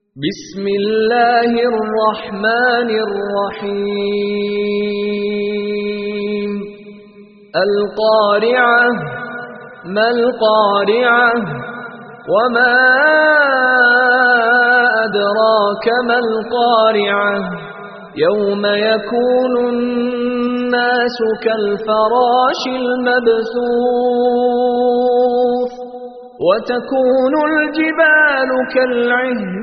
بسم الله الرحمن الرحيم القارعة ما القارعة وما أدراك ما القارعة يوم يكون الناس كالفراش المبثوث وتكون الجبال كالعهن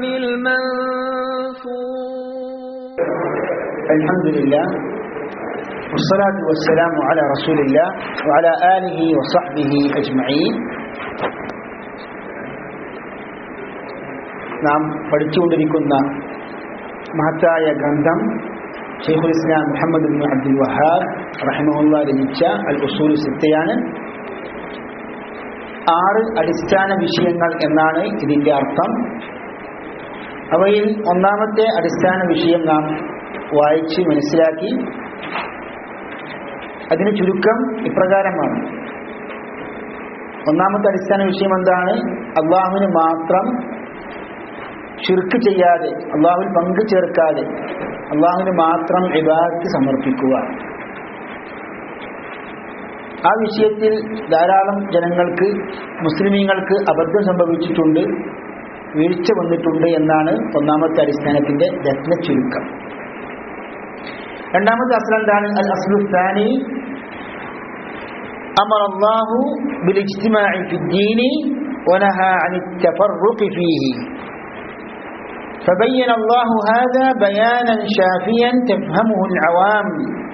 المنفوش الحمد لله والصلاة والسلام على رسول الله وعلى آله وصحبه أجمعين നാം പഠിച്ചുകൊണ്ടിരിക്കുന്ന മഹത്തായ ഗ്രന്ഥം Shaikhul Islam Muhammad bin Abdul Wahhab Rahimahullah രചിച്ച അൽ ഉസൂൽ സിത്തയാണ് ആറ് അടിസ്ഥാന വിഷയങ്ങൾ എന്നാണ് ഇതിൻ്റെ അർത്ഥം അവയിൽ ഒന്നാമത്തെ അടിസ്ഥാന വിഷയം നാം വായിച്ച് മനസ്സിലാക്കി അതിന് ചുരുക്കം ഇപ്രകാരമാണ് ഒന്നാമത്തെ അടിസ്ഥാന വിഷയം എന്താണ് അള്ളാഹുവിന് മാത്രം ഷിർക്ക് ചെയ്യാതെ അള്ളാഹുവിൽ പങ്കു ചേർക്കാതെ അള്ളാഹുവിന് മാത്രം ഇബാദത്ത് സമർപ്പിക്കുക ആ വിഷയത്തിൽ ധാരാളം ജനങ്ങൾക്ക് മുസ്ലിമീങ്ങൾക്ക് അബദ്ധം സംഭവിച്ചിട്ടുണ്ട് വീഴ്ച വന്നിട്ടുണ്ട് എന്നാണ് ഒന്നാമത്തെ അടിസ്ഥാനത്തിന്റെ രത്ന ചുരുക്കം രണ്ടാമത്തെ അസ്ലം എന്താണ് അൽ അസ്ലുസ്ഥാനി أمر الله بالاجتماع في الدين ونهى عن التفرق فيه فبين الله هذا بيانا شافيا تفهمه العوام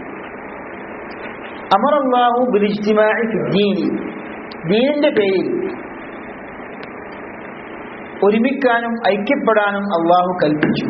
أمر الله بالاجتماع في الدين ദീനിന്റെ പേരിൽ ഒരുമിക്കാനും ഐക്യപ്പെടാനും അള്ളാഹു കൽപ്പിച്ചു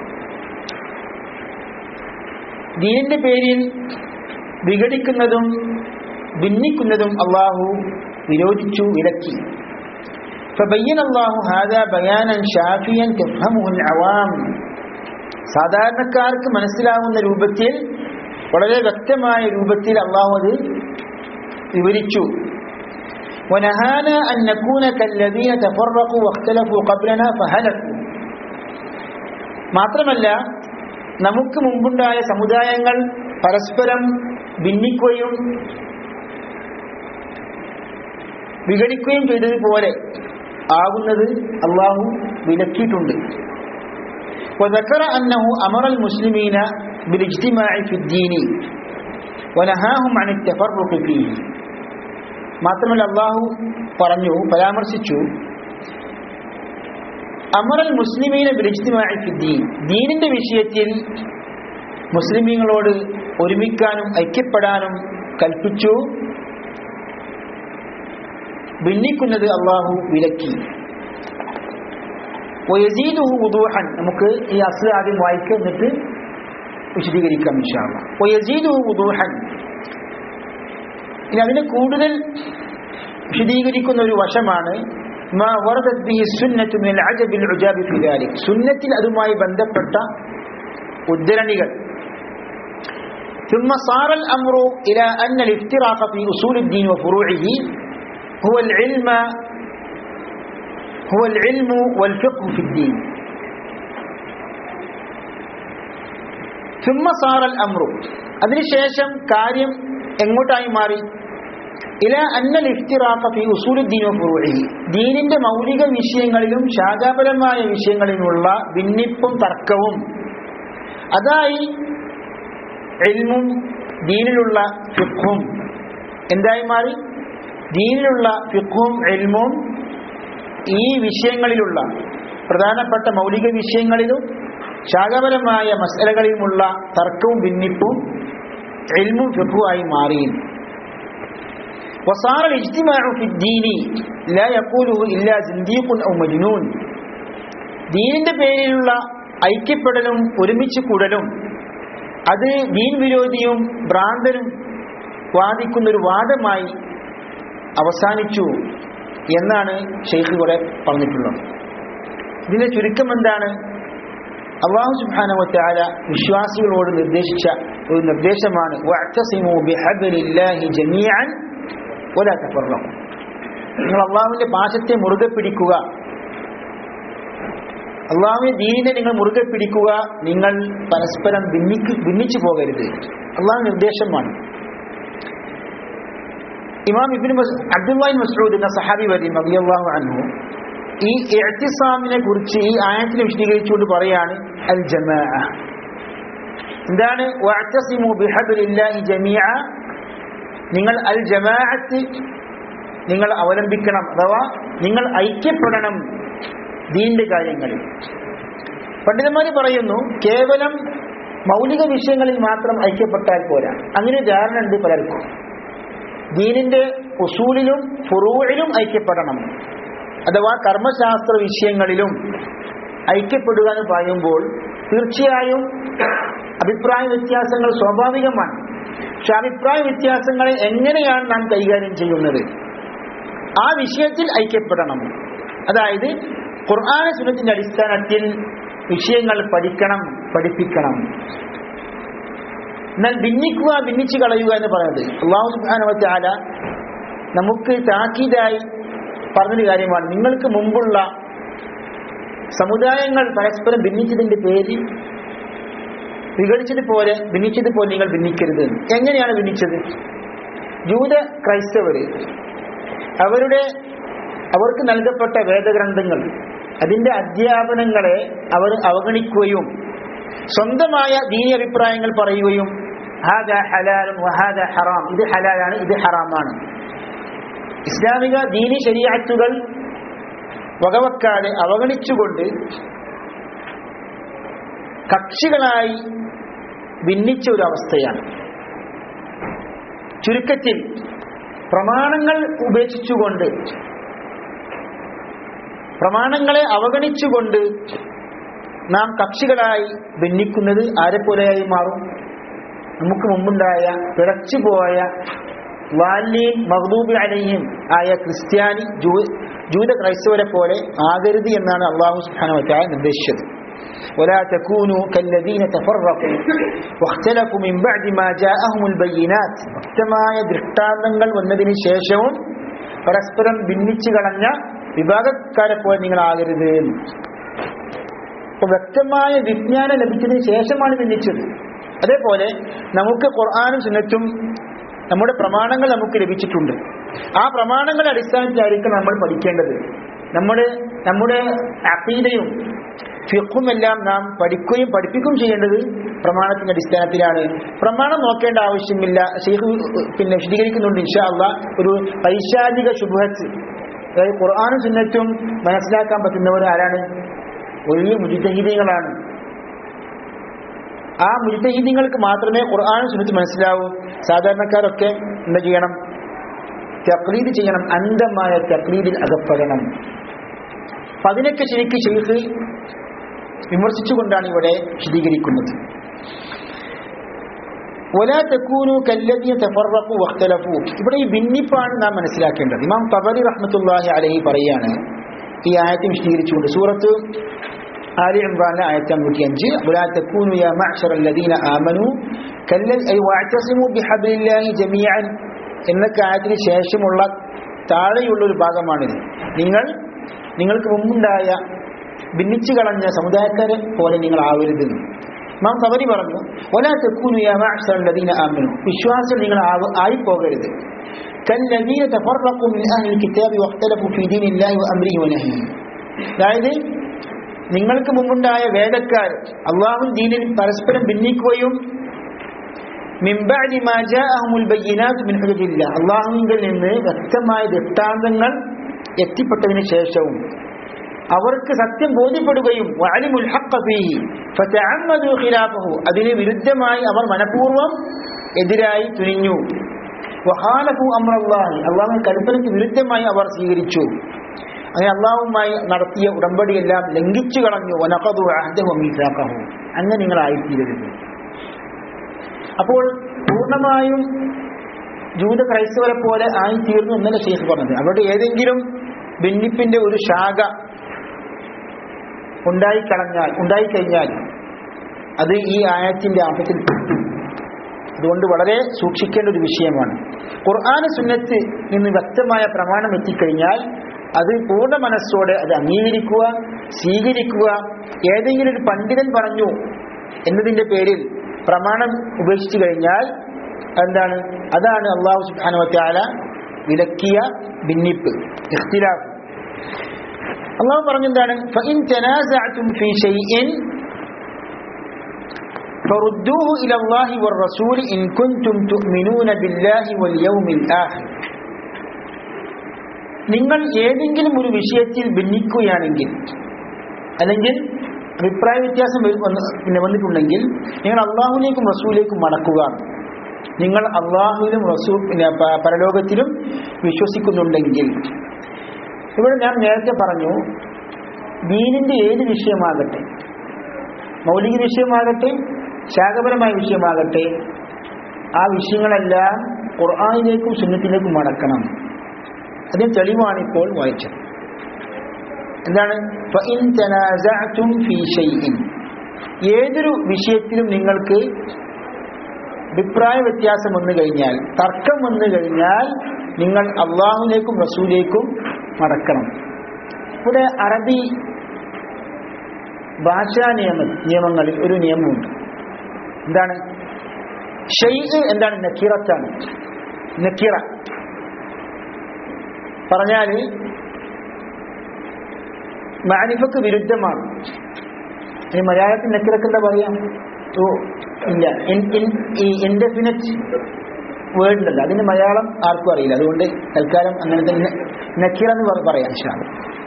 ദീനിന്റെ പേരിൽ വിഘടിക്കുന്നതും ഭിന്നിക്കുന്നതും അള്ളാഹു വിരോധിച്ചു വിലക്കി فبين الله هذا بيانا شافيا تفهمه العوام സാധാരണക്കാർക്ക് മനസ്സിലാവുന്ന രൂപത്തിൽ വളരെ വ്യക്തമായ രൂപത്തിൽ അള്ളാഹു അത് വിവരിച്ചു ونهانا أن نكون كالذين تفرقوا واختلفوا قبلنا فهلكوا മാത്രമല്ല നമുക്ക് മുമ്പുണ്ടായ സമുദായങ്ങൾ പരസ്പരം ഭിന്നിക്കുകയും വിഘടിക്കുകയും ചെയ്തതുപോലെ ആകുന്നത് അള്ളാഹു വിലക്കിയിട്ടുണ്ട് وذكر أنه أمر المسلمين بالاجتماع في الدين ونهاهم عن التفرق فيه മാത്രമല്ല അള്ളാഹു പറഞ്ഞു പരാമർശിച്ചു അമറൽ മുസ്ലിമീന ബിലിജ്തിമാഇഫിദ്ദീൻ ദീനിന്റെ വിഷയത്തിൽ മുസ്ലിമീങ്ങളോട് ഒരുമിക്കാനും ഐക്യപ്പെടാനും കൽപ്പിച്ചു ഭിന്നിക്കുന്നത് അള്ളാഹു വിലക്കി വയസീദുഹു വുദൂഹൻ നമുക്ക് ഈ അസ് ആദ്യം വായിക്കുക എന്നിട്ട് വിശദീകരിക്കാം ഇൻഷാല്ല വയസീദുഹു വുദൂഹൻ ഇനി അതിന് കൂടുതൽ വിശദീകരിക്കുന്ന ഒരു വശമാണ് സുന്നത്തിൽ അതുമായി ബന്ധപ്പെട്ട ഉദ്ധരണികൾ ثم صار الأمر إلى أن الافتراق في أصول الدين وفروعه هو العلم هو العلم والفقه في الدين ثم صار الأمر അതിനുശേഷം കാര്യം എങ്ങോട്ടായി മാറി ഇല അന്നൽ ഇഫ്തിറാഖ ഫി ഉസൂലുദ്ദീൻ ഫുറൂഇഹി ദീനിന്റെ മൗലിക വിഷയങ്ങളിലും ശാഖാപരമായ വിഷയങ്ങളിലുമുള്ള ഭിന്നിപ്പും തർക്കവും അതായി എൽമും ദീനിലുള്ള ഫിഖും എന്തായി മാറി ദീനിലുള്ള ഫിഖും എൽമും ഈ വിഷയങ്ങളിലുള്ള പ്രധാനപ്പെട്ട മൗലിക വിഷയങ്ങളിലും ശാഖപരമായ മസലകളിലുമുള്ള തർക്കവും ഭിന്നിപ്പും എൽമും ഫിഖുവായി മാറി وصار الاجتماع في الدين لا يقوله إلا زنديق أو مجنون ദീനിന്റെ പേരിലുള്ള ഐക്യപ്പെടലും ഒരുമിച്ച് കൂടലും അത് ദീൻ വിരോധിയും ഭ്രാന്തനും വാദിക്കുന്ന ഒരു വാദമായി അവസാനിച്ചു എന്നാണ് ഷെയ്ഖ് കുറെ പറഞ്ഞിട്ടുള്ളത് ഇതിന്റെ ചുരുക്കം എന്താണ് അള്ളാഹു സുബാനവത്താല വിശ്വാസികളോട് നിർദ്ദേശിച്ച ഒരു നിർദ്ദേശമാണ് ഒരാ തഫറം നിങ്ങൾ അള്ളാഹുവിന്റെ പാശത്തെ മുറുകെ പിടിക്കുക അള്ളാഹുവിന്റെ ദീനിനെ നിങ്ങൾ മുറുകെ പിടിക്കുക നിങ്ങൾ പരസ്പരം ഭിന്നിക്ക് ഭിന്നിച്ചു പോകരുത് അള്ളാഹു നിർദ്ദേശമാണ് ഇമാം ഇബിൻ അബ്ദുല്ലാഹിൻ മസ്ഊദ് എന്ന സഹാബി വരീം റളിയല്ലാഹു അൻഹു ഈ ഇഅ്തിസാമിനെ കുറിച്ച് ഈ ആയത്തിനെ വിശദീകരിച്ചുകൊണ്ട് പറയാണ് അൽ ജമാഅ എന്താണ് വഅ്തസിമു ബിഹബ്ലില്ലാഹി ജമീഅ നിങ്ങൾ അൽ ജമാഅത്ത് നിങ്ങൾ അവലംബിക്കണം അഥവാ നിങ്ങൾ ഐക്യപ്പെടണം ദീനിന്റെ കാര്യങ്ങളിൽ പണ്ഡിതന്മാർ പറയുന്നു കേവലം മൗലിക വിഷയങ്ങളിൽ മാത്രം ഐക്യപ്പെട്ടാൽ പോരാ അങ്ങനെ ധാരണ ഉണ്ട് പലർക്കും ദീനിന്റെ ഉസൂലിലും ഫുറൂയിലും ഐക്യപ്പെടണം അഥവാ കർമ്മശാസ്ത്ര വിഷയങ്ങളിലും ഐക്യപ്പെടുക എന്ന് പറയുമ്പോൾ തീർച്ചയായും അഭിപ്രായ വ്യത്യാസങ്ങൾ സ്വാഭാവികമാണ് പക്ഷെ അഭിപ്രായ വ്യത്യാസങ്ങളെ എങ്ങനെയാണ് നാം കൈകാര്യം ചെയ്യുന്നത് ആ വിഷയത്തിൽ ഐക്യപ്പെടണം അതായത് ഖുർആാന സുനത്തിന്റെ അടിസ്ഥാനത്തിൽ വിഷയങ്ങൾ പഠിക്കണം പഠിപ്പിക്കണം എന്നാൽ ഭിന്നിക്കുക ഭിന്നിച്ചു കളയുക എന്ന് പറയുന്നത് അള്ളാഹു സുബാനവറ്റാല നമുക്ക് താക്കീതായി പറഞ്ഞൊരു കാര്യമാണ് നിങ്ങൾക്ക് മുമ്പുള്ള സമുദായങ്ങൾ പരസ്പരം ഭിന്നിച്ചതിന്റെ പേരിൽ വിഘടിച്ചതുപോലെ ഭിന്നിച്ചതുപോലെ നിങ്ങൾ ഭിന്നിക്കരുത് എങ്ങനെയാണ് ഭിന്നിച്ചത് ജൂത ക്രൈസ്തവര് അവരുടെ അവർക്ക് നൽകപ്പെട്ട വേദഗ്രന്ഥങ്ങൾ അതിന്റെ അധ്യാപനങ്ങളെ അവർ അവഗണിക്കുകയും സ്വന്തമായ ദീനി അഭിപ്രായങ്ങൾ പറയുകയും ഹാദ ഹലാലും വഹാദ ഹറാം ഇത് ഹലാലാണ് ഇത് ഹറാമാണ് ഇസ്ലാമിക ദീനി ശരീഅത്തുകൾ വകവെക്കാതെ അവഗണിച്ചുകൊണ്ട് കക്ഷികളായി ഭിന്നിച്ച ഒരു അവസ്ഥയാണ് ചുരുക്കത്തിൽ പ്രമാണങ്ങൾ ഉപേക്ഷിച്ചുകൊണ്ട് പ്രമാണങ്ങളെ അവഗണിച്ചുകൊണ്ട് നാം കക്ഷികളായി ഭിന്നിക്കുന്നത് ആരെപ്പോലെയായി മാറും നമുക്ക് മുമ്പുണ്ടായ പിഴച്ചുപോയ വാല്യയും മഹദൂബി അലയും ആയ ക്രിസ്ത്യാനി ജൂത ക്രൈസ്തവരെ പോലെ ആകരുത് എന്നാണ് അള്ളാഹു സുഹാനവറ്റായ നിർദ്ദേശിച്ചത് ولا تكونوا كالذين تفرقوا واختلفوا من بعد ما جاءهم البينات വ്യക്തമായ ദൃഷ്ടാന്തങ്ങൾ വന്നതിന് ശേഷവും പരസ്പരം ഭിന്നിച്ചു കളഞ്ഞ വിഭാഗക്കാരെ പോലെ നിങ്ങൾ ആകരുത് അപ്പൊ വ്യക്തമായ വിജ്ഞാനം ലഭിച്ചതിന് ശേഷമാണ് ഭിന്നിച്ചത് അതേപോലെ നമുക്ക് ഖുർആാനും സുന്നത്തും നമ്മുടെ പ്രമാണങ്ങൾ നമുക്ക് ലഭിച്ചിട്ടുണ്ട് ആ പ്രമാണങ്ങളുടെ അടിസ്ഥാനത്തിലായിരിക്കും നമ്മൾ പഠിക്കേണ്ടത് നമ്മുടെ നമ്മുടെ അഖീദയും ഫിഖും എല്ലാം നാം പഠിക്കുകയും പഠിപ്പിക്കുകയും ചെയ്യേണ്ടത് പ്രമാണത്തിന്റെ അടിസ്ഥാനത്തിലാണ് പ്രമാണം നോക്കേണ്ട ആവശ്യമില്ല ഷെയ്ഖ് പിന്നെ വിശദീകരിക്കുന്നുണ്ട് ഇൻഷാ അള്ളാ ഒരു പൈശാചിക ശുഭത്ത് അതായത് ഖുർആാനും സുന്നത്തും മനസ്സിലാക്കാൻ പറ്റുന്നവർ ആരാണ് വലിയ മുജിതഹീദീങ്ങളാണ് ആ മുജിതഹീദീങ്ങൾക്ക് മാത്രമേ ഖുർആാനും സുന്നത്ത് മനസ്സിലാവൂ സാധാരണക്കാരൊക്കെ എന്താ ചെയ്യണം തക്ലീദ് ചെയ്യണം അന്ധമായ തക്ലീദിൽ അകപ്പെടണം അപ്പൊ അതിനൊക്കെ ശരിക്ക് ഷെയ്ഖ് വിമർശിച്ചുകൊണ്ടാണ് ഇവിടെ വിശദീകരിക്കുന്നത് ولا تكونوا كالذين تفرقوا واختلفوا ഇവിടെ ഈ ഭിന്നിപ്പാണ് നാം മനസ്സിലാക്കേണ്ടത് ഇമാം തബരി റഹ്മത്തുള്ളാഹി അലൈഹി പറയാണ് ഈ ആയത്തെ വിശദീകരിച്ചുകൊണ്ട് സൂറത്ത് ആലി ഇമ്രാനിലെ ആയത്ത് അമ്പത്തി അഞ്ച് ولا تكونوا يا معشر الذين آمنوا كالذي أي واعتصموا بحبل الله جميعا എന്നൊക്കെ ആയത്തിന് ശേഷമുള്ള താഴെയുള്ള ഒരു ഭാഗമാണിത് നിങ്ങൾ നിങ്ങൾക്ക് മുമ്പുണ്ടായ ഭിന്നിച്ചു കളഞ്ഞ സമുദായക്കാരെ പോലെ നിങ്ങൾ ആവരുത് മാം തവരി പറഞ്ഞു ഒലാ തെക്കൂനു യാമാഅ്സറല്ലദീന ആമനു വിശ്വാസം നിങ്ങൾ ആയി പോകരുത് കല്ലദീന തഫറഖു മിൻ അഹ്ലിൽ കിതാബി വഖ്തലഫു ഫീ ദീനില്ലാഹി വഅംരിഹി വനഹ്യി അതായത് നിങ്ങൾക്ക് മുമ്പുണ്ടായ വേദക്കാർ അള്ളാഹു ദീനിൽ പരസ്പരം ഭിന്നിക്കുകയും മിംബഅദി മാ ജാഅഹുൽ ബയ്യിനാത്ത് മിൻ ഹുജജില്ല അള്ളാഹുവിൽ നിന്ന് വ്യക്തമായ ദൃഷ്ടാന്തങ്ങൾ എത്തിപ്പെട്ടതിന് ശേഷവും അവർക്ക് സത്യം ബോധ്യപ്പെടുകയും വഅലിമുൽ ഹഖ്ഖ ഫീഹി ഫതഅമ്മദു ഖിലാഫഹു അതിന് വിരുദ്ധമായി അവർ മനഃപൂർവ്വം എതിരായി തുനിഞ്ഞു വഹാലഫു അമ്രല്ലാഹി അള്ളാഹുവിന്റെ കൽപ്പനയ്ക്ക് വിരുദ്ധമായി അവർ സ്വീകരിച്ചു അങ്ങനെ അള്ളാഹുമായി നടത്തിയ ഉടമ്പടിയെല്ലാം ലംഘിച്ചു കളഞ്ഞു വനഖദു അഹദഹു മീസാഖഹു അങ്ങനെ നിങ്ങൾ ആയിത്തീരരുത് അപ്പോൾ പൂർണ്ണമായും ജൂത ക്രൈസ്തവരെ പോലെ ആയിത്തീർന്നു എന്നല്ല ഷെയ്ഖ് പറഞ്ഞത് അവരുടെ ഏതെങ്കിലും ഭിന്നിപ്പിന്റെ ഒരു ശാഖ ഉണ്ടായിക്കളഞ്ഞാൽ ഉണ്ടായിക്കഴിഞ്ഞാൽ അത് ഈ ആയത്തിന്റെ ആപത്തിൽ പെട്ടു അതുകൊണ്ട് വളരെ സൂക്ഷിക്കേണ്ട ഒരു വിഷയമാണ് ഖുർആാന സുന്നത്ത് നിന്ന് വ്യക്തമായ പ്രമാണം എത്തിക്കഴിഞ്ഞാൽ അത് പൂർണ്ണ മനസ്സോടെ അത് അംഗീകരിക്കുക സ്വീകരിക്കുക ഏതെങ്കിലും ഒരു പണ്ഡിതൻ പറഞ്ഞു എന്നതിന്റെ പേരിൽ പ്രമാണം ഉപേക്ഷിച്ചു കഴിഞ്ഞാൽ എന്താണ് അതാണ് അള്ളാഹു സുബാനുവത്യാല വിലക്കിയ ഭിന്നിപ്പ് ഇഖ്തിലാഫ് അള്ളാഹു പറഞ്ഞെന്താണ് فَإِن تَنَازَعْتُمْ فِي شَيْءٍ فَرُدُّوهُ إِلَى اللَّهِ وَالرَّسُولِ إِن كُنتُمْ تُؤْمِنُونَ بِاللَّهِ وَالْيَوْمِ الْآخِرِ നിങ്ങൾ ഏതെങ്കിലും ഒരു വിഷയത്തിൽ ഭിന്നിക്കുകയാണെങ്കിൽ അല്ലെങ്കിൽ അഭിപ്രായ വ്യത്യാസം വരു- വന്ന് പിന്നെ വന്നിട്ടുണ്ടെങ്കിൽ നിങ്ങൾ അള്ളാഹുലേക്കും റസൂലിലേക്കും മടക്കുക നിങ്ങൾ അള്ളാഹുവിലും റസൂ പിന്നെ പ- പരലോകത്തിലും വിശ്വസിക്കുന്നുണ്ടെങ്കിൽ ഇവിടെ ഞാൻ നേരത്തെ പറഞ്ഞു ദീനിന്റെ ഏത് വിഷയമാകട്ടെ മൗലിക വിഷയമാകട്ടെ ശാഖപരമായ വിഷയമാകട്ടെ ആ വിഷയങ്ങളെല്ലാം ഖുർആാനിലേക്കും സുന്നത്തിലേക്കും മടക്കണം അതിന് തെളിവാണ് ഇപ്പോൾ വായിച്ചത് എന്താണ് فَإِن تَنَازَعْتُمْ فِي شَيْءٍ ഏതൊരു വിഷയത്തിലും നിങ്ങൾക്ക് അഭിപ്രായ വ്യത്യാസം വന്നു കഴിഞ്ഞാൽ തർക്കം വന്നു കഴിഞ്ഞാൽ നിങ്ങൾ അള്ളാഹുലേക്കും റസൂലേക്കും മടക്കണം ഇവിടെ അറബി ഭാഷാ നിയമ നിയമങ്ങളിൽ ഒരു നിയമമുണ്ട് എന്താണ് ഷെയ്ഖ് എന്താണ് നക്കീറത്താണ് നക്കീറ പറഞ്ഞാൽ മാനിഫക്ക് വിരുദ്ധമാണ് ഇനി മലയാളത്തിൽ നക്കിറക്ക് എന്താ പറയാം ഓ ഇല്ല ഇൻ- ഇൻ- ഈ ഇൻഡെഫിനറ്റ് വേർഡ് ഉണ്ടല്ലോ അതിന് മലയാളം ആർക്കും അറിയില്ല അതുകൊണ്ട് തൽക്കാലം അങ്ങനെ തന്നെ നക്കിറ എന്ന് പറ- പറയാം ഇൻഷാല്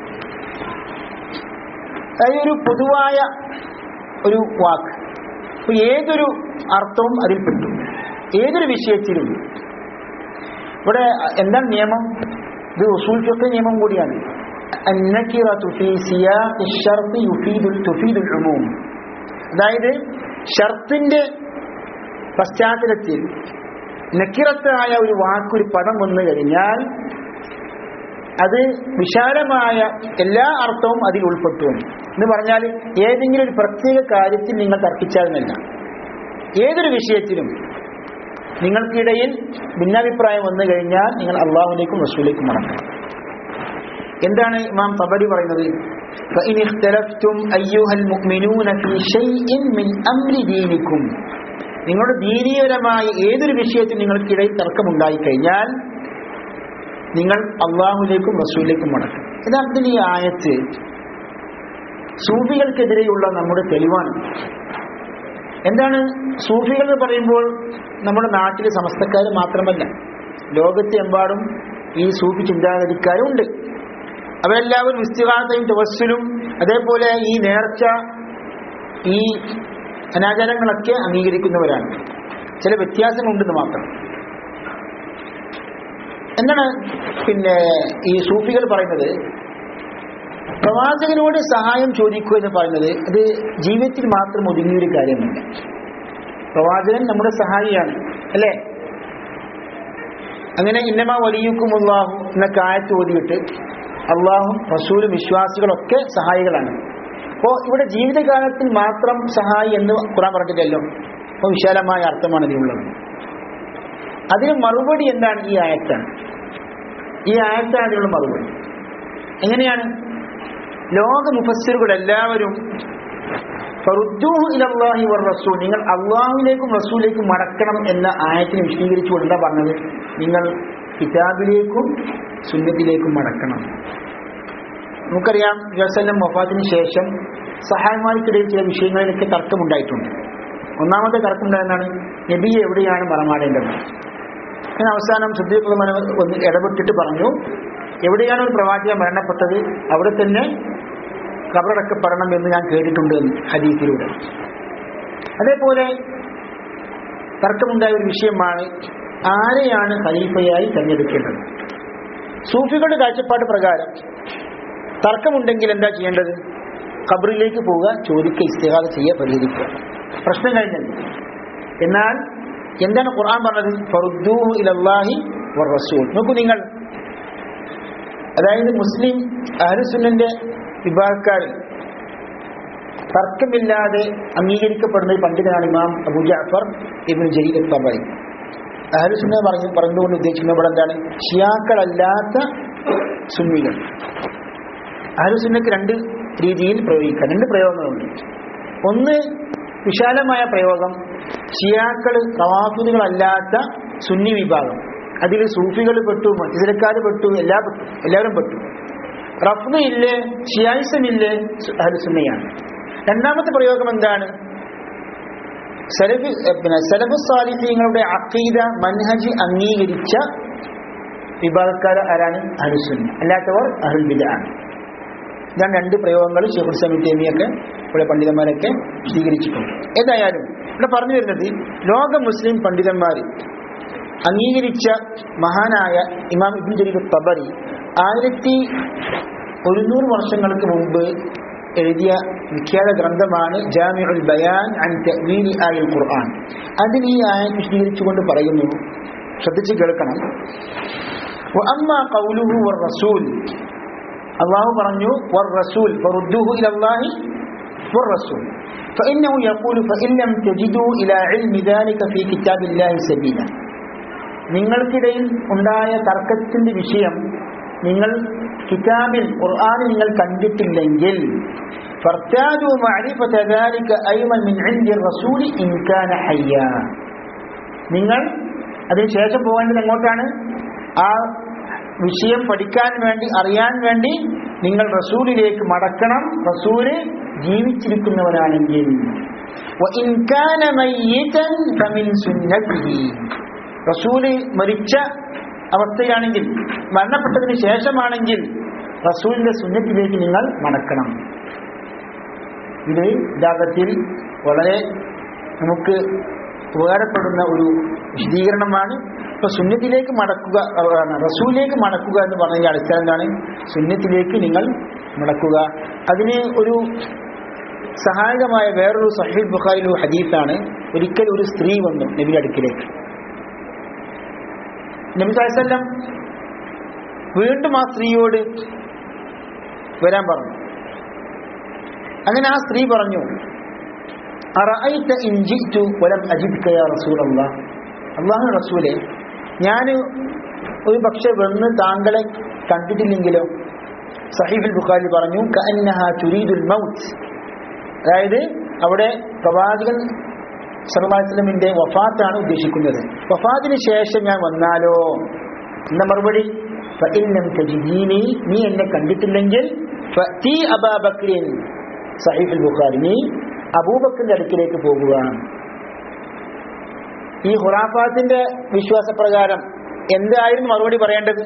അതായത് ഒരു പൊതുവായ ഒരു വാക്ക് അപ്പൊ ഏതൊരു അർത്ഥവും അതിൽ പെട്ടു ഏതൊരു വിഷയത്തിലും ഇവിടെ എന്താണ് നിയമം ഇത് ഉസൂൽ ഫിഖ് നിയമം കൂടിയാണ് النكرة في سياق الشرط يفيد تفيد العموم അതായത് ഷർത്തിന്റെ പശ്ചാത്തലത്തിൽ നക്കിറത്തായ ഒരു വാക്കൊരു പദം വന്നു കഴിഞ്ഞാൽ അത് വിശാലമായ എല്ലാ അർത്ഥവും അതിൽ ഉൾപ്പെട്ടു എന്ന് പറഞ്ഞാൽ ഏതെങ്കിലും ഒരു പ്രത്യേക കാര്യത്തിൽ നിങ്ങൾ തർക്കിച്ചാലെന്നല്ല ഏതൊരു വിഷയത്തിലും നിങ്ങൾക്കിടയിൽ ഭിന്നാഭിപ്രായം വന്നു കഴിഞ്ഞാൽ നിങ്ങൾ അള്ളാഹുലേക്കും റസൂലേക്കും മടങ്ങണം എന്താണ് ഇമാം തബരി പറയുന്നത് فإن اختلفتم أيها المؤمنون في شيء من أمر دينكم നിങ്ങളുടെ ദീനീയപരമായ ഏതൊരു വിഷയത്തിൽ നിങ്ങൾക്കിടയിൽ തർക്കമുണ്ടായി കഴിഞ്ഞാൽ നിങ്ങൾ അള്ളാഹുലേക്കും റസൂലിലേക്കും മടക്കും യഥാർത്ഥത്തിൽ ഈ ആയത്ത് സൂഫികൾക്കെതിരെയുള്ള നമ്മുടെ തെളിവാണ് എന്താണ് സൂഫികൾ എന്ന് പറയുമ്പോൾ നമ്മുടെ നാട്ടിലെ സമസ്തക്കാർ മാത്രമല്ല ലോകത്തെമ്പാടും ഈ സൂഫി ചിന്താഗതിക്കാരും ഉണ്ട് അവരെല്ലാവരും ഇസ്തിഹാസയും തവസ്സിലും അതേപോലെ ഈ നേർച്ച ഈ അനാചാരങ്ങളൊക്കെ അംഗീകരിക്കുന്നവരാണ് ചില വ്യത്യാസങ്ങളുണ്ടെന്ന് മാത്രം എന്താണ് പിന്നെ ഈ സൂഫികൾ പറയുന്നത് പ്രവാചകനോട് സഹായം ചോദിക്കുക എന്ന് പറയുന്നത് അത് ജീവിതത്തിൽ മാത്രം ഒതുങ്ങിയൊരു കാര്യമല്ല പ്രവാചകൻ നമ്മുടെ സഹായിയാണ് അല്ലേ അങ്ങനെ ഇന്നമ വലിയുക്കും അള്ളാഹു എന്ന കായത്ത് ഓതിയിട്ട് അള്ളാഹും റസൂലും വിശ്വാസികളൊക്കെ സഹായികളാണ് അപ്പോൾ ഇവിടെ ജീവിതകാലത്തിൽ മാത്രം സഹായി എന്ന് ഖുറാൻ പറഞ്ഞില്ലല്ലോ അപ്പോൾ വിശാലമായ അർത്ഥമാണ് ഇതിനുള്ളത് അതിന് മറുപടി എന്താണ് ഈ ആയത്താണ് ഈ ആയത്താണ് അതിനുള്ള മറുപടി എങ്ങനെയാണ് ലോക മുഫസ്സിറുകൾ എല്ലാവരും ഫറുദ്ദൂഹു ഇലല്ലാഹി വർ റസൂൽ നിങ്ങൾ അള്ളാഹുവിലേക്കും റസൂലിലേക്കും മടക്കണം എന്ന ആയത്തിനെ വിശദീകരിച്ചുകൊണ്ട് എന്താ പറഞ്ഞത് നിങ്ങൾ കിതാബിലേക്കും സുന്നത്തിലേക്കും മടക്കണം നമുക്കറിയാം ജസല്ലം വഫാത്തിന് ശേഷം സഹായമാർക്കിടയിൽ ചില വിഷയങ്ങളിലൊക്കെ തർക്കമുണ്ടായിട്ടുണ്ട് ഒന്നാമത്തെ തർക്കമുണ്ടായെന്നാണ് നബിയെ എവിടെയാണ് മറമാടേണ്ടത് ഞാൻ അവസാനം ശുദ്ധീകൃതമന ഒന്ന് ഇടപെട്ടിട്ട് പറഞ്ഞു എവിടെയാണ് ഒരു പ്രവാചകൻ മരണപ്പെട്ടത് അവിടെ തന്നെ കബറടക്കപ്പെടണം എന്ന് ഞാൻ കേട്ടിട്ടുണ്ട് എന്ന് ഹദീസിലൂടെ അതേപോലെ തർക്കമുണ്ടായ ഒരു വിഷയമാണ് ആരെയാണ് ഖലീഫയായി തെരഞ്ഞെടുക്കേണ്ടത് സൂഫികളുടെ കാഴ്ചപ്പാട് പ്രകാരം തർക്കമുണ്ടെങ്കിൽ എന്താ ചെയ്യേണ്ടത് ഖബറിലേക്ക് പോവുക ചോദിക്കുക ഇസ്തിഹാദ ചെയ്യുക പരിഹരിക്കുക പ്രശ്നം കഴിഞ്ഞത് എന്നാൽ എന്താണ് ഖുർആൻ പറഞ്ഞത് ഫറുദ്ദൂഹു ഇലല്ലാഹി വർ റസൂൽ നോക്കൂ നിങ്ങൾ അതായത് മുസ്ലിം അഹ്ലുസുന്നന്റെ വിഭാഗക്കാരിൽ തർക്കമില്ലാതെ അംഗീകരിക്കപ്പെടുന്ന ഒരു പണ്ഡിതനാണ് ഇമാം അബു ജാഫർ ഇബ്നു ജരീർ തബറി അഹ്ലുസുന്ന പറഞ്ഞു പറഞ്ഞുകൊണ്ട് ഉദ്ദേശിക്കുന്നത് ഇവിടെ എന്താണ് ഷിയാക്കളല്ലാത്ത സുന്നികൾ അഹലുസുന്നക്ക് രണ്ട് രീതിയിൽ പ്രയോഗിക്കാം രണ്ട് പ്രയോഗങ്ങളുണ്ട് ഒന്ന് വിശാലമായ പ്രയോഗം ഷിയാക്കൾ റവാഫുദുകളല്ലാത്ത സുന്നി വിഭാഗം അതിൽ സൂഫികൾ പെട്ടു മറ്റിസരക്കാർ പെട്ടു എല്ലാ പെട്ടു എല്ലാവരും പെട്ടു റഫ്ദ് ഇല്ലേ ഷിയായിസം ഇല്ലേ അഹലുസുന്നയാണ് രണ്ടാമത്തെ പ്രയോഗം എന്താണ് സലഫ് പിന്നെ സലഫ് സാലിഹ്യങ്ങളുടെ അഖീദ മൻഹജ് അംഗീകരിച്ച വിഭാഗക്കാർ ആരാണ് അഹലുസുന്ന അല്ലാത്തവർ അഹുൽ ബിദാണ് ഇതാണ് രണ്ട് പ്രയോഗങ്ങൾ ഷെയ്ഖുൽ സമി തേമിയൊക്കെ ഇവിടെ പണ്ഡിതന്മാരൊക്കെ സ്വീകരിച്ചിട്ടുണ്ട് ഏതായാലും ഇവിടെ പറഞ്ഞു വരുന്നത് ലോക മുസ്ലിം പണ്ഡിതന്മാർ അംഗീകരിച്ച മഹാനായ ഇമാം ഇബിൻ ജരീർ തബറി ആയിരത്തി ഒരുന്നൂറ് വർഷങ്ങൾക്ക് മുമ്പ് എഴുതിയ വിഖ്യാത ഗ്രന്ഥമാണ് ജാമിഉൽ ബയാൻ അൻ തഅ്വീലി ആയിൽ ഖുർആൻ അതിൽ ഈ ആയത്ത് വിശദീകരിച്ചുകൊണ്ട് പറയുന്നു ശ്രദ്ധിച്ച് കേൾക്കണം وأما قوله والرسول الله പറഞ്ഞു والرسول فردوه إلى الله والرسول فإنه يقول فإن لم تجدوا إلى علم ذلك في كتاب الله سبيلا നിങ്ങൾക്കിടയിൽ ഉണ്ടായ തർക്കത്തിന്റെ വിഷയം നിങ്ങൾ കിതാബിൽ ഖുർആനിൽ നിങ്ങൾ കണ്ടിട്ടില്ലെങ്കിൽ فارتادوا معرفة ذلك أيضا من عند الرسول إن كان حيا നിങ്ങൾ അതിനുശേഷം പോകേണ്ടത് എങ്ങോട്ടാണ് ആ വിഷയം പഠിക്കാൻ വേണ്ടി അറിയാൻ വേണ്ടി നിങ്ങൾ റസൂലിലേക്ക് മടക്കണം റസൂല് ജീവിച്ചിരിക്കുന്നവനാണെങ്കിൽ وإن كان ميتا فمن سنته റസൂല് മരിച്ച അവസ്ഥയാണെങ്കിൽ മരണപ്പെട്ടതിന് ശേഷമാണെങ്കിൽ റസൂലിന്റെ സുന്നത്തിലേക്ക് നിങ്ങൾ മടക്കണം ഇത് യഥാർത്ഥത്തിൽ വളരെ നമുക്ക് ഉപകാരപ്പെടുന്ന ഒരു വിശദീകരണമാണ് ഇപ്പൊ സുന്നത്തിലേക്ക് മടക്കുക ആണ് റസൂലിലേക്ക് മടക്കുക എന്ന് പറഞ്ഞതിന്റെ അടിസ്ഥാനം എന്താണ് സുന്നത്തിലേക്ക് നിങ്ങൾ മടക്കുക അതിന് ഒരു സഹായകമായ വേറൊരു സഹീൽ ബുഖാരിൽ ഒരു ഹദീസാണ് ഒരിക്കൽ ഒരു സ്ത്രീ വന്നു നബിയുടെ അടുക്കിലേക്ക് നബി സാഹസല്ലം വീണ്ടും ആ സ്ത്രീയോട് വരാൻ പറഞ്ഞു അങ്ങനെ ആ സ്ത്രീ പറഞ്ഞു അറഅയ്ത ഇൻ ജിഅ്തു വലം അജിദ്ക യാ റസൂലല്ലാഹ് അല്ലാഹു റസൂലേ ഞാൻ ഒരു പക്ഷെ വന്ന് താങ്കളെ കണ്ടിട്ടില്ലെങ്കിലോ സഹീഫുൽ ബുഖാരി പറഞ്ഞു കഅന്നഹ തുരീദുൽ മൗത്ത് അതായത് അവിടെ പ്രവാചകൻ സലമാസ്ലമിന്റെ വഫാത്താണ് ഉദ്ദേശിക്കുന്നത് വഫാത്തിന് ശേഷം ഞാൻ വന്നാലോ എന്ന മറുപടി ഫഇന്നം തജിദീനി നീ എന്നെ കണ്ടിട്ടില്ലെങ്കിൽ ഫഅതി അബാബക്രിൻ സഹീഫുൽ ബുഖാരി നീ അബൂബക്കറിന്റെ അടുക്കിലേക്ക് പോകുക ഈ ഹുറാഫാത്തിന്റെ വിശ്വാസപ്രകാരം എന്തായിരുന്നു മറുപടി പറയേണ്ടത്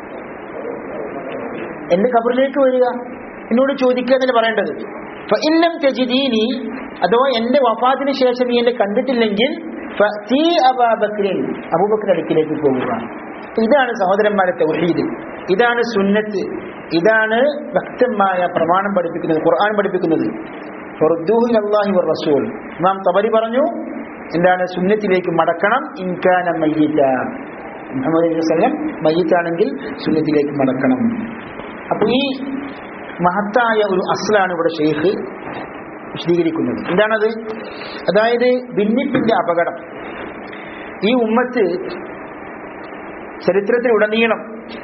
എന്റെ ഖബറിലേക്ക് വരിക എന്നോട് ചോദിക്കുക എന്നല്ലേ പറയേണ്ടത് ഫഇല്ലം തജിദീനി അഥവാ എന്റെ വഫാത്തിന് ശേഷം നീ എന്നെ കണ്ടിട്ടില്ലെങ്കിൽ ഫഅതി അബൂബക്കറിൻ അബൂബക്കറിന്റെ അടുക്കിലേക്ക് പോകുക ഇതാണ് സഹോദരന്മാരെ തൗഹീദ് ഇതാണ് സുന്നത്ത് ഇതാണ് വ്യക്തമായ പ്രമാണം പഠിപ്പിക്കുന്നത് ഖുർആൻ പഠിപ്പിക്കുന്നത് ഫറുദ്ദൂഹു ഇലല്ലാഹി വറസൂൽ ഇമാം തബരി പറഞ്ഞു എന്താണ് സുന്നത്തിലേക്ക് മടക്കണം ഇൻകാന മയ്യിത്ത മുഹമ്മദ് നബി വസല്ലം മയ്യിത്താണെങ്കിൽ സുന്നത്തിലേക്ക് മടക്കണം അപ്പോൾ ഈ മഹത്തായ ഒരു അസ്ലാണ് ഇവിടെ ഷെയ്ഖ് വിശദീകരിക്കുന്നത് എന്താണത് അതായത് ഭിന്നിപ്പിന്റെ അപകടം ഈ ഉമ്മത്ത് ചരിത്രത്തിലുടനീളം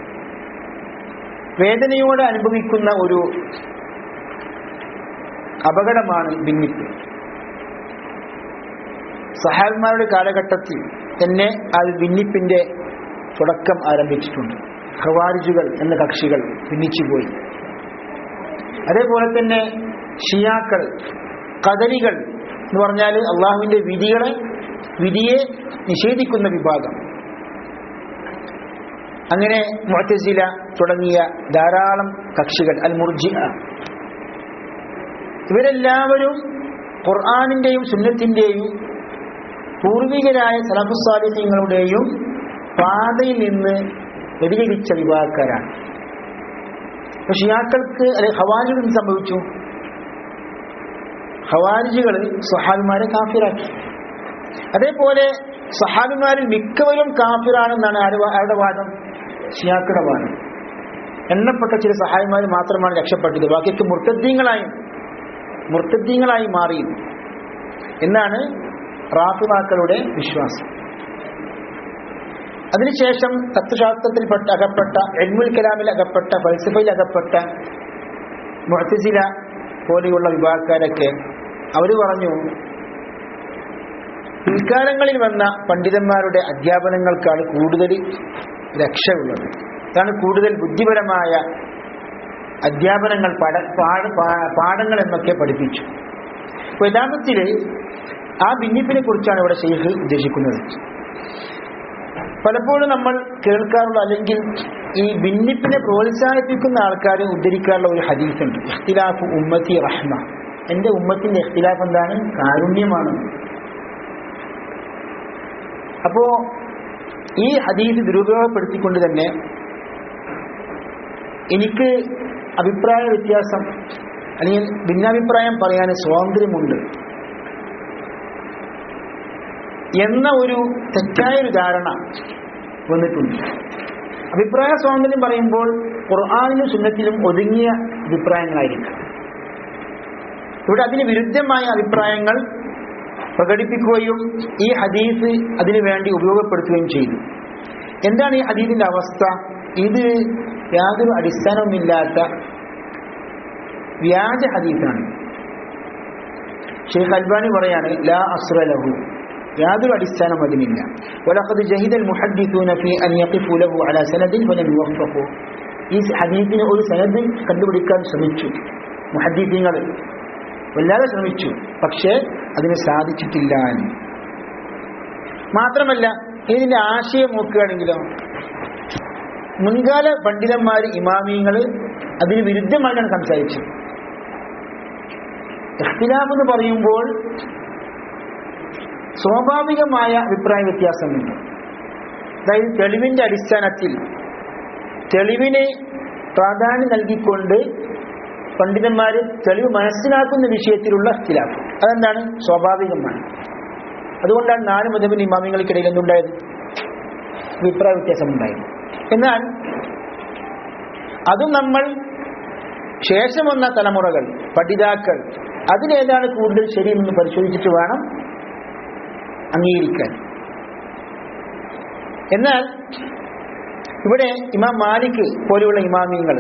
വേദനയോടെ അനുഭവിക്കുന്ന ഒരു അപകടമാണ് ഭിന്നിപ്പ് സഹാബന്മാരുടെ കാലഘട്ടത്തിൽ തന്നെ ആ ഭിന്നിപ്പിന്റെ തുടക്കം ആരംഭിച്ചിട്ടുണ്ട് ഖവാരിജുകൾ എന്ന കക്ഷികൾ ഭിന്നിച്ചുപോയി അതേപോലെ തന്നെ ഷിയാക്കൾ കദരികൾ എന്ന് പറഞ്ഞാൽ അള്ളാഹുവിന്റെ വിധികളെ വിധിയെ നിഷേധിക്കുന്ന വിഭാഗം അങ്ങനെ മുഅത്തസില തുടങ്ങിയ ധാരാളം കക്ഷികൾ അൽ മുർജി ഇവരെല്ലാവരും ഖുർആാനിന്റെയും സുന്നത്തിന്റെയും പൂർവികരായ സലഫുസാലിഹ്യങ്ങളുടെയും പാതയിൽ നിന്ന് വ്യതിചരിച്ച വിഭാഗക്കാരാണ് ഷിയാക്കൾക്ക് അല്ലെ ഹവാരികൾ സംഭവിച്ചു ഹവാരിജുകൾ സഹാബിമാരെ കാഫിറാക്കി അതേപോലെ സഹാബിമാരിൽ മിക്കവരും കാഫിറാണെന്നാണ് ആരുടെ വാദം ഷിയാക്കളുടെ വാദം എണ്ണപ്പെട്ട ചില സഹായിമാർ മാത്രമാണ് രക്ഷപ്പെട്ടത് ബാക്കിയൊക്കെ മുർത്തദ്ദീങ്ങളായും മുർത്തദ്ദീങ്ങളായി മാറി എന്നാണ് റാഫിമാക്കളുടെ വിശ്വാസം അതിനുശേഷം തത്വശാസ്ത്രത്തിൽപ്പെട്ട അകപ്പെട്ട എൽമുൽ കലാമിൽ അകപ്പെട്ട ഫൽസഫയിൽ അകപ്പെട്ട മുഅത്തസില പോലെയുള്ള വിഭാഗക്കാരൊക്കെ അവർ പറഞ്ഞു പിൽക്കാലങ്ങളിൽ വന്ന പണ്ഡിതന്മാരുടെ അധ്യാപനങ്ങൾക്കാണ് കൂടുതൽ രക്ഷയുള്ളത് അതാണ് കൂടുതൽ ബുദ്ധിപരമായ അധ്യാപനങ്ങൾ പഠ പാഠ- പാ- പാഠങ്ങൾ എന്നൊക്കെ പഠിപ്പിച്ചു അപ്പൊ യഥാർത്ഥത്തിൽ ആ ഭിന്നിപ്പിനെ കുറിച്ചാണ് ഇവിടെ ഷെയ്ഖ് ഉദ്ദേശിക്കുന്നത് പലപ്പോഴും നമ്മൾ കേൾക്കാറുള്ള അല്ലെങ്കിൽ ഈ ഭിന്നിപ്പിനെ പ്രോത്സാഹിപ്പിക്കുന്ന ആൾക്കാരെ ഉദ്ധരിക്കാറുള്ള ഒരു ഹദീസുണ്ട് ഇഖ്തിലാഫ് ഉമ്മത്തി റഹ്മ എന്റെ ഉമ്മത്തിന്റെ ഇഖ്തിലാഫ് എന്താണ് കാരുണ്യമാണ് അപ്പോ ഈ ഹദീസ് ദുരുപയോഗപ്പെടുത്തിക്കൊണ്ട് തന്നെ എനിക്ക് അഭിപ്രായ വ്യത്യാസം അല്ലെങ്കിൽ ഭിന്നാഭിപ്രായം പറയാൻ സ്വാതന്ത്ര്യമുണ്ട് എന്ന ഒരു തെറ്റായൊരു ധാരണ വന്നിട്ടുണ്ട് അഭിപ്രായ സ്വാതന്ത്ര്യം പറയുമ്പോൾ ഖുർആാനിലും സുന്നത്തിലും ഒതുങ്ങിയ അഭിപ്രായങ്ങളായിരിക്കും ഇവിടെ അതിന് വിരുദ്ധമായ അഭിപ്രായങ്ങൾ പ്രകടിപ്പിക്കുകയും ഈ ഹദീസ് അതിനു വേണ്ടി ഉപയോഗപ്പെടുത്തുകയും ചെയ്തു എന്താണ് ഈ ഹദീസിന്റെ അവസ്ഥ ഇത് യാതൊരു അടിസ്ഥാനവുമില്ലാത്ത വ്യാജ ഹദീസാണ് ഷെയ്ഖ് അൽബാനി പറയാണ് ലാ അസ്റലഹു യാതൊരു അടിസ്ഥാനം അതിനില്ല വലഖദ് ജഹിദ المحدثون في ان يقفوا له على سند ولم يوفقوا ഈ ഹദീസിന് ഒരു സനദിൽ കണ്ടുപിടിക്കാൻ ശ്രമിച്ചു മുഹദ്ദീസീങ്ങൾ വല്ലാതെ ശ്രമിച്ചു പക്ഷേ അതിന് സാധിച്ചിട്ടില്ല എന്ന്. മാത്രമല്ല ഇതിന്റെ ആശയം നോക്കുകയാണെങ്കിലോ മുൻകാല പണ്ഡിതന്മാർ ഇമാമിയങ്ങൾ അതിന് വിരുദ്ധമായിട്ടാണ് സംസാരിച്ചത് ഇഖ്തിലാഫ് എന്ന് പറയുമ്പോൾ സ്വാഭാവികമായ അഭിപ്രായ വ്യത്യാസമുണ്ട് അതായത് തെളിവിന്റെ അടിസ്ഥാനത്തിൽ തെളിവിന് പ്രാധാന്യം നൽകിക്കൊണ്ട് പണ്ഡിതന്മാര് തെളിവ് മനസ്സിലാക്കുന്ന വിഷയത്തിലുള്ള ഇഖ്തിലാഫ് അതെന്താണ് സ്വാഭാവികമാണ് അതുകൊണ്ടാണ് നാല് മതബിൻ ഇമാമികൾക്കിടയിൽ എന്തുണ്ടായത് അഭിപ്രായ വ്യത്യാസമുണ്ടായത് എന്നാൽ അതും നമ്മൾ ശേഷം വന്ന തലമുറകൾ പഠിതാക്കൾ അതിലേതാണ് കൂടുതൽ ശരിയെന്ന് പരിശോധിച്ചിട്ട് വേണം അംഗീകരിക്കാൻ എന്നാൽ ഇവിടെ ഇമാം മാലിക് പോലെയുള്ള ഇമാമിയങ്ങൾ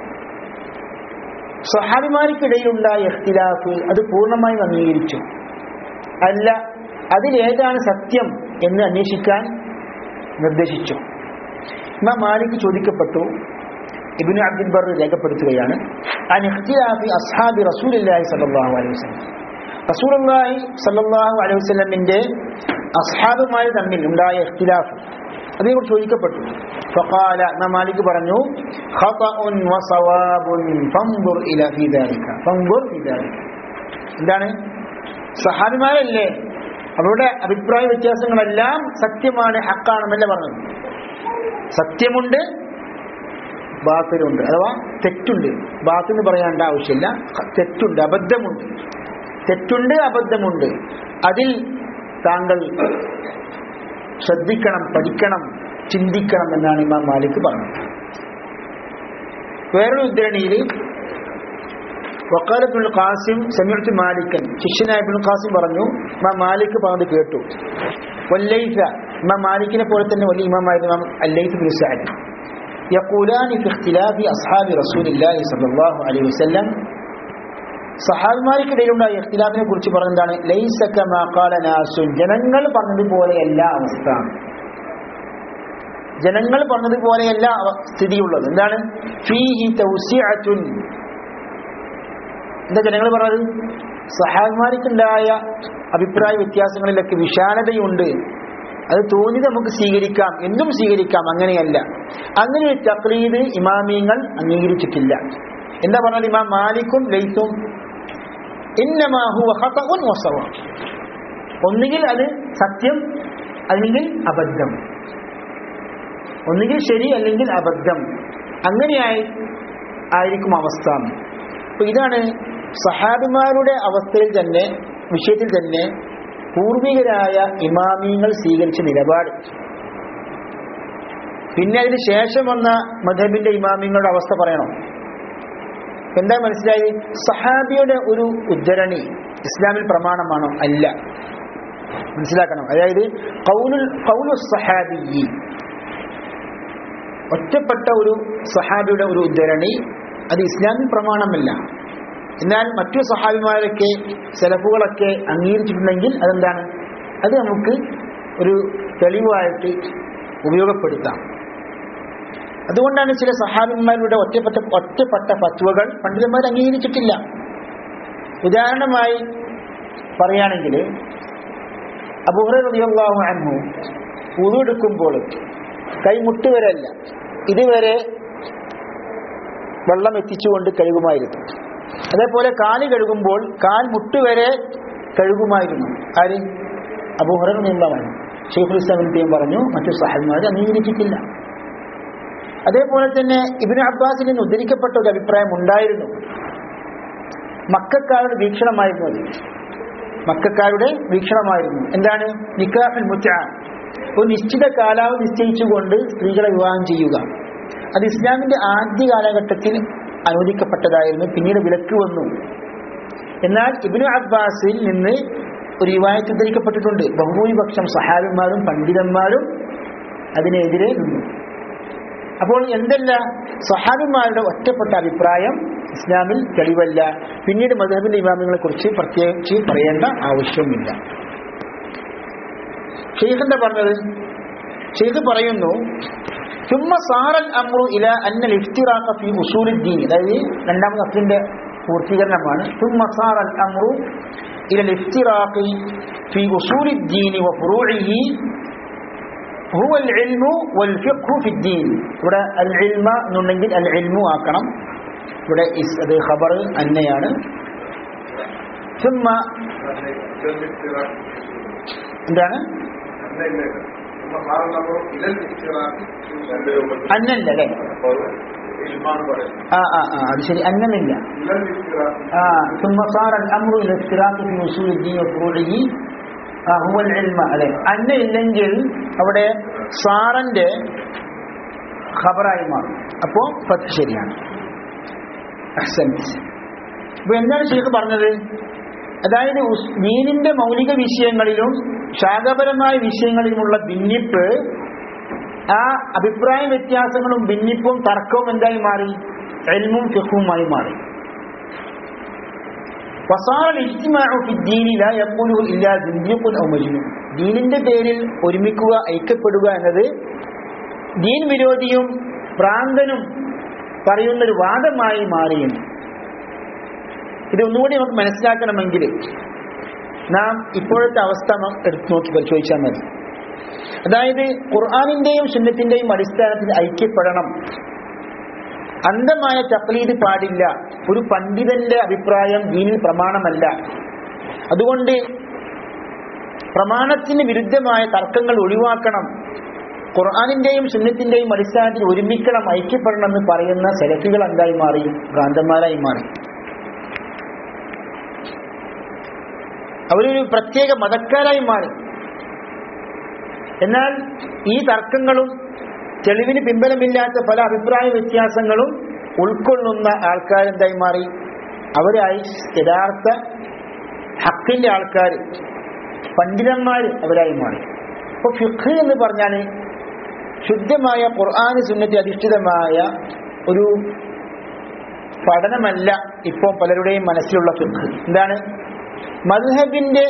സ്വഹാബിമാർക്കിടയിലുണ്ടായ ഇഖ്തിലാഫ് അത് പൂർണ്ണമായും അംഗീകരിച്ചു അല്ല അതിലേതാണ് സത്യം എന്ന് അന്വേഷിക്കാൻ നിർദ്ദേശിച്ചു ഇമാം മാലിക് ചോദിക്കപ്പെട്ടു ഇബ്നു അബ്ദുൽ ബർ രേഖപ്പെടുത്തുകയാണ് അൻ ഇഖ്തിലാഫി അസ്ഹാബി റസൂലുള്ളാഹി സ്വല്ലല്ലാഹു അലൈഹി വസല്ലം റസൂലുള്ളാഹി സ്വല്ലല്ലാഹു അലൈഹി വസല്ലമിന്റെ അസ്ഹാബുമായി തമ്മിൽ ഉണ്ടായ ഇഖ്തിലാഫ് അതിനെക്കുറിച്ച് ചോദിക്കപ്പെട്ടു ഫഖാല ഇമാം മാലിക് പറഞ്ഞു ഖതഉൻ വസവാബുൻ ഫൻദുർ ഇല ഫീ ദാലിക ഫൻദുർ ഫീ ദാലിക എന്താണ് സഹാബിമാരല്ലേ അവരുടെ അഭിപ്രായ വ്യത്യാസങ്ങളെല്ലാം സത്യമാണ് ഹക്കാണെന്നല്ല പറഞ്ഞത് സത്യമുണ്ട് ബാത്തിലുണ്ട് അഥവാ തെറ്റുണ്ട് ബാത്ത് എന്ന് പറയാണ്ട ആവശ്യമില്ല തെറ്റുണ്ട് അബദ്ധമുണ്ട് തെറ്റുണ്ട് അബദ്ധമുണ്ട് അതിൽ താങ്കൾ ശ്രദ്ധിക്കണം പഠിക്കണം ചിന്തിക്കണം എന്നാണ് ഇമാം മാലിക് പറഞ്ഞത് വേറൊരു ഉദ്ധരണിയിൽ വക്കാലത്തുൽ ഖാസിം സമീർത്ത് മാലിക്കൻ ശിഷ്യനായ ഇബ്നുൽ ഖാസിം പറഞ്ഞു ഇമാം മാലിക് പറഞ്ഞത് കേട്ടു വല്ലൈസ ഇമാം മാലിക്കിനെ പോലെ തന്നെ വലിയ ഇമാമായിരുന്നു ഇമാം അല്ലൈസ് ബിൻ സഅദ് يقولان في اختلاف أصحاب رسول الله صلى الله عليه وسلم സഹാബിമാർക്കിടയിലുണ്ടായ ഇഖ്തിലാഫിനെ കുറിച്ച് പറഞ്ഞതാണ് ലൈസ കമാ ഖാല നാസുൻ ജനങ്ങൾ പറഞ്ഞതുപോലെയല്ല അവസ്ഥ ജനങ്ങൾ പറഞ്ഞതുപോലെയല്ല അവ- സ്ഥിതിയുള്ളത് എന്താണ് ഫീഹി തൗസിഅത്തുൻ എന്താ ജനങ്ങൾ പറഞ്ഞത് സഹാബിമാർക്കുണ്ടായ അഭിപ്രായ വ്യത്യാസങ്ങളിലൊക്കെ വിശാലതയുണ്ട് അത് തോന്നി നമുക്ക് സ്വീകരിക്കാം എന്തും സ്വീകരിക്കാം അങ്ങനെയല്ല അങ്ങനെ ഒരു തക്ലീദ് ഇമാമിയങ്ങൾ അംഗീകരിച്ചിട്ടില്ല എന്താ പറഞ്ഞത് ഇമാം മാലിക്കും ലൈത്തും ഇന്നമാഹു ഒന്നുകിൽ അത് സത്യം അല്ലെങ്കിൽ അബദ്ധം ഒന്നുകിൽ ശരി അല്ലെങ്കിൽ അബദ്ധം അങ്ങനെയായി ആയിരിക്കും അവസ്ഥ അപ്പൊ ഇതാണ് സഹാബിമാരുടെ അവസ്ഥയിൽ തന്നെ വിഷയത്തിൽ തന്നെ പൂർവികരായ ഇമാമിയങ്ങൾ സ്വീകരിച്ച നിലപാട് പിന്നെ അതിന് ശേഷം വന്ന മധബിന്റെ ഇമാമിങ്ങളുടെ അവസ്ഥ പറയണം എന്താ മനസ്സിലായി സഹാബിയുടെ ഒരു ഉദ്ധരണി ഇസ്ലാമിൽ പ്രമാണമാണോ അല്ല മനസ്സിലാക്കണം അതായത് കൗലുൽ കൗലു സഹാബി ഒറ്റപ്പെട്ട ഒരു സഹാബിയുടെ ഒരു ഉദ്ധരണി അത് ഇസ്ലാമിൽ പ്രമാണമല്ല എന്നാൽ മറ്റു സഹാബിമാരൊക്കെ സെലഫുകളൊക്കെ അംഗീകരിച്ചിട്ടുണ്ടെങ്കിൽ അതെന്താണ് അത് നമുക്ക് ഒരു തെളിവായിട്ട് ഉപയോഗപ്പെടുത്താം അതുകൊണ്ടാണ് ചില സഹാബിന്മാരുടെ ഒറ്റപ്പെട്ട ഒറ്റപ്പെട്ട ഫത്വകൾ പണ്ഡിതന്മാർ അംഗീകരിച്ചിട്ടില്ല ഉദാഹരണമായി പറയുകയാണെങ്കിൽ അബുഹറിയാഹു അൻഹു ഉതെടുക്കുമ്പോൾ കൈമുട്ട് വരെയല്ല ഇതുവരെ വെള്ളം എത്തിച്ചുകൊണ്ട് കഴുകുമായിരുന്നു അതേപോലെ കാല് കഴുകുമ്പോൾ കാൽ മുട്ട് വരെ കഴുകുമായിരുന്നു ആര് അബുഹറൻ നിയമമാണ് ഷെയ്ഖുൽ ഇസ്ലാമിന്റെയും പറഞ്ഞു മറ്റു സഹാബിമാർ അംഗീകരിച്ചിട്ടില്ല അതേപോലെ തന്നെ ഇബിന് അബ്ബാസിൽ നിന്ന് ഉദ്ധരിക്കപ്പെട്ട ഒരു അഭിപ്രായം ഉണ്ടായിരുന്നു മക്കാരുടെ വീക്ഷണമായിരുന്നു അത് മക്കാരുടെ വീക്ഷണമായിരുന്നു എന്താണ് നിക്കാഫിൽ മുറ്റ ഒരു നിശ്ചിത കാലാവധി നിശ്ചയിച്ചുകൊണ്ട് സ്ത്രീകളെ വിവാഹം ചെയ്യുക അത് ഇസ്ലാമിന്റെ ആദ്യ കാലഘട്ടത്തിൽ അനുവദിക്കപ്പെട്ടതായിരുന്നു പിന്നീട് വിലക്ക് വന്നു എന്നാൽ ഇബിനു അബ്ബാസിൽ നിന്ന് ഒരു റിവായത്ത് ഉദ്ധരിക്കപ്പെട്ടിട്ടുണ്ട് ബഹുഭൂരിപക്ഷം സഹാബിമാരും പണ്ഡിതന്മാരും അതിനെതിരെ നിന്നു അപ്പോൾ എന്തല്ല സഹാബിമാരുടെ ഒറ്റപ്പെട്ട അഭിപ്രായം ഇസ്ലാമിൽ തെളിവല്ല പിന്നീട് മധുഹബിന്റെ ഇമാമിങ്ങളെ കുറിച്ച് പ്രത്യേകിച്ച് പറയേണ്ട ആവശ്യമില്ല ഷെയ്ഖ് എന്താ പറഞ്ഞത് ഷെയ്ഖ് പറയുന്നു ثم صار الامر الى ان الافتراق في اصول الدين അതായത് രണ്ടാമത്തെ അഫിന്റെ പൂർത്തീകരണമാണ് ثم صار الامر الى الافتراق في اصول الدين وفروعه هو العلم والفقه في الدين ഇവിടെ അൽ ഇൽമ എന്നുണ്ടെങ്കിൽ അൽ ഇൽമു ആക്കണം ഇവിടെ ഇസ് അത് ഖബർ അന്നയാണ് ثم എന്താണ് അന്നല്ല അല്ലേ ആ ആ ആ അത് ശരി അന്നമില്ല ആ ثم صار الامر الى الافتراق في اصول الدين وفروعه ആ هو العلم അല്ലെ അന്ന ഇല്ലെങ്കിൽ അവിടെ സാറന്റെ ഖബറായി മാറും അപ്പോ പത്ത് ശരിയാണ് അഹ്സൻസ് അപ്പൊ എന്താണ് ഷെയ്ഖ് പറഞ്ഞത് അതായത് ഉസ്- ദീനിന്റെ മൗലിക വിഷയങ്ങളിലും ശാഖപരമായ വിഷയങ്ങളിലുമുള്ള ഭിന്നിപ്പ് ആ അഭിപ്രായ വ്യത്യാസങ്ങളും ഭിന്നിപ്പും തർക്കവും എന്തായി മാറി എൽമും ഫിഖുമായി മാറി വസാറ ഇജ്തിമാഉ ഫി ദീനി ലാ യഖൂലു ഇല്ലാ സിന്ദിഖുൻ ഔ മജ്നൂൻ ദീനിന്റെ പേരിൽ ഒരുമിക്കുക ഐക്യപ്പെടുക എന്നത് ദീൻ വിരോധിയും ഭ്രാന്തനും പറയുന്ന ഒരു വാദമായി മാറിയെന്ന് ഇത് ഒന്നുകൂടി നമുക്ക് മനസ്സിലാക്കണമെങ്കിൽ നാം ഇപ്പോഴത്തെ അവസ്ഥ നാം എടുത്തു നോക്കി പരിശോധിച്ചാൽ മതി അതായത് ഖുർആാനിന്റെയും സുന്നത്തിന്റെയും അടിസ്ഥാനത്തിൽ ഐക്യപ്പെടണം അന്ധമായ തക്ലീദ് പാടില്ല ഒരു പണ്ഡിതന്റെ അഭിപ്രായം ദീനിൽ പ്രമാണമല്ല അതുകൊണ്ട് പ്രമാണത്തിന് വിരുദ്ധമായ തർക്കങ്ങൾ ഒഴിവാക്കണം ഖുർആാനിന്റെയും സുന്നത്തിന്റെയും അടിസ്ഥാനത്തിൽ ഒരുമിക്കണം ഐക്യപ്പെടണം എന്ന് പറയുന്ന സെലഫികൾ എന്തായി മാറി ഭ്രാന്തന്മാരായി മാറി അവരൊരു പ്രത്യേക മതക്കാരായി മാറി എന്നാൽ ഈ തർക്കങ്ങളും തെളിവിന് പിൻബലമില്ലാത്ത പല അഭിപ്രായ വ്യത്യാസങ്ങളും ഉൾക്കൊള്ളുന്ന ആൾക്കാരെന്തായി മാറി അവരായി യഥാർത്ഥ ഹക്കിന്റെ ആൾക്കാർ പണ്ഡിതന്മാർ അവരായി മാറി അപ്പൊ ഫിഖ് എന്ന് പറഞ്ഞാൽ ശുദ്ധമായ ഖുർആാന് സുന്നത്തി അധിഷ്ഠിതമായ ഒരു പഠനമല്ല ഇപ്പോൾ പലരുടെയും മനസ്സിലുള്ള ഫിഖ് എന്താണ് മദ്ഹബിന്റെ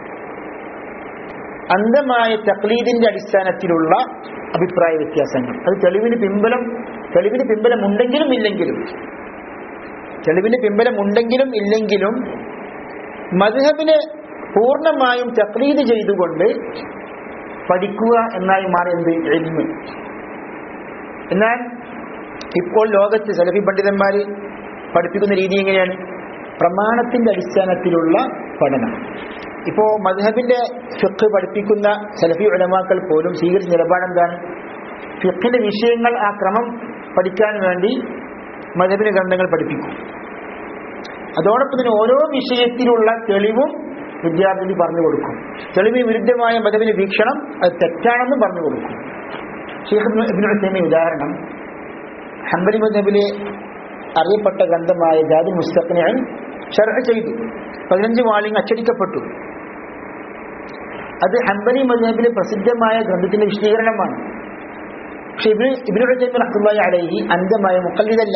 അന്ധമായ തക്ലീദിന്റെ അടിസ്ഥാനത്തിലുള്ള അഭിപ്രായ വ്യത്യാസങ്ങൾ അത് തെളിവിന് പിമ്പലം തെളിവിന് പിമ്പലം ഉണ്ടെങ്കിലും ഇല്ലെങ്കിലും തെളിവിന് പിമ്പലം ഉണ്ടെങ്കിലും ഇല്ലെങ്കിലും മദ്ഹബിനെ പൂർണ്ണമായും തക്ലീദ് ചെയ്തുകൊണ്ട് പഠിക്കുക എന്നായി മാറി എന്ത് എൽമ് എന്നാൽ ഇപ്പോൾ ലോകത്ത് സലഫി പണ്ഡിതന്മാർ പഠിപ്പിക്കുന്ന രീതി എങ്ങനെയാണ് പ്രമാണത്തിന്റെ അടിസ്ഥാനത്തിലുള്ള പഠനം ഇപ്പോ മദ്ഹബിന്റെ ഫിഖ് പഠിപ്പിക്കുന്ന സലഫി ഉലമാക്കൾ പോലും സ്വീകരിച്ച നിലപാട് എന്താണ് ഫിഖിന്റെ വിഷയങ്ങൾ ആ ക്രമം പഠിക്കാൻ വേണ്ടി മദ്ഹബിന്റെ ഗ്രന്ഥങ്ങൾ പഠിപ്പിക്കും അതോടൊപ്പം തന്നെ ഓരോ വിഷയത്തിലുള്ള തെളിവും വിദ്യാർത്ഥിക്ക് പറഞ്ഞു കൊടുക്കും തെളിവിന് വിരുദ്ധമായ മതവിന് വീക്ഷണം അത് തെറ്റാണെന്ന് പറഞ്ഞു കൊടുക്കും ഷെയ്ഖ് ഇബ്നു ഉസൈമീൻ ഉദാഹരണം ഹംബലി മദ്ഹബിലെ അറിയപ്പെട്ട ഗ്രന്ഥമായ ജാതി മുസ്തഖ്നിയൻ ഷർഹ് ചെയ്തു പതിനഞ്ച് വാള്യങ്ങൾ അച്ചടിക്കപ്പെട്ടു അത് ഹംബലി മദ്ഹബിലെ പ്രസിദ്ധമായ ഗ്രന്ഥത്തിന്റെ വിശദീകരണമാണ് പക്ഷെ ഇബിന് ഇബിനുജൈമി റഹ്മുല്ലാഹി അലൈഹി അന്ധമായ മുക്കല്ലിതല്ല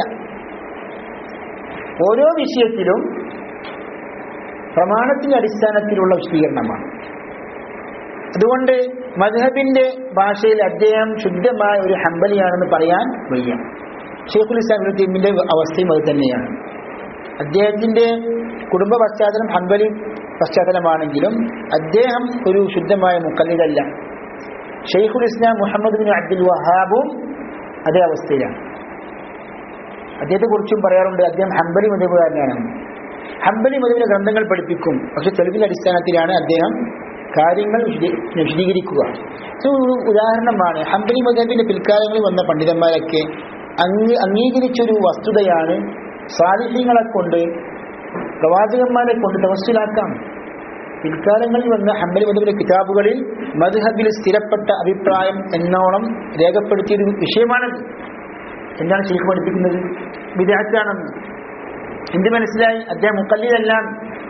ഓരോ വിഷയത്തിലും പ്രമാണത്തിന്റെ അടിസ്ഥാനത്തിലുള്ള വിശദീകരണമാണ് അതുകൊണ്ട് മദ്ഹബിന്റെ ഭാഷയിൽ അദ്ദേഹം ശുദ്ധമായ ഒരു ഹംബലിയാണെന്ന് പറയാൻ വയ്യ ഷെയ്ഖുൽ ഇസ്ലാം ഇബ്നു തൈമിന്റെ അവസ്ഥയും അത് തന്നെയാണ് അദ്ദേഹത്തിന്റെ കുടുംബ പശ്ചാത്തലം ഹംബലി പശ്ചാത്തലമാണെങ്കിലും അദ്ദേഹം ഒരു ശുദ്ധമായ മുക്കല്ലിതല്ല Shaikhul Islam Muhammad bin Abdul വഹാബും അതേ അവസ്ഥയിലാണ് അദ്ദേഹത്തെ കുറിച്ചും പറയാറുണ്ട് അദ്ദേഹം ഹംബലി മതവുകാരനാണ് ഹംബലി മതവിലെ ഗ്രന്ഥങ്ങൾ പഠിപ്പിക്കും പക്ഷെ തെളിവിന്റെ അടിസ്ഥാനത്തിലാണ് അദ്ദേഹം കാര്യങ്ങൾ വിശദീ- വിശദീകരിക്കുക ഇത് ഒരു ഉദാഹരണമാണ് ഹംബലി മതബിന്റെ പിൽക്കാലങ്ങളിൽ വന്ന പണ്ഡിതന്മാരൊക്കെ അങ്ങ് അംഗീകരിച്ചൊരു വസ്തുതയാണ് സാലിഹ്യങ്ങളെ കൊണ്ട് പ്രവാചകന്മാരെ കൊണ്ട് തവസ്സിലാക്കാം പിൽക്കാലങ്ങളിൽ വന്ന ഹംബലി മതബിലെ കിതാബുകളിൽ മദ്ഹബിൽ സ്ഥിരപ്പെട്ട അഭിപ്രായം എന്നോണം രേഖപ്പെടുത്തിയൊരു വിഷയമാണത് എന്താണ് ശരിക്കും പഠിപ്പിക്കുന്നത് വിദഗ്ധാണെന്ന് എന്ത് മനസ്സിലായി അദ്ദേഹം മുക്കല്ലിതെല്ലാം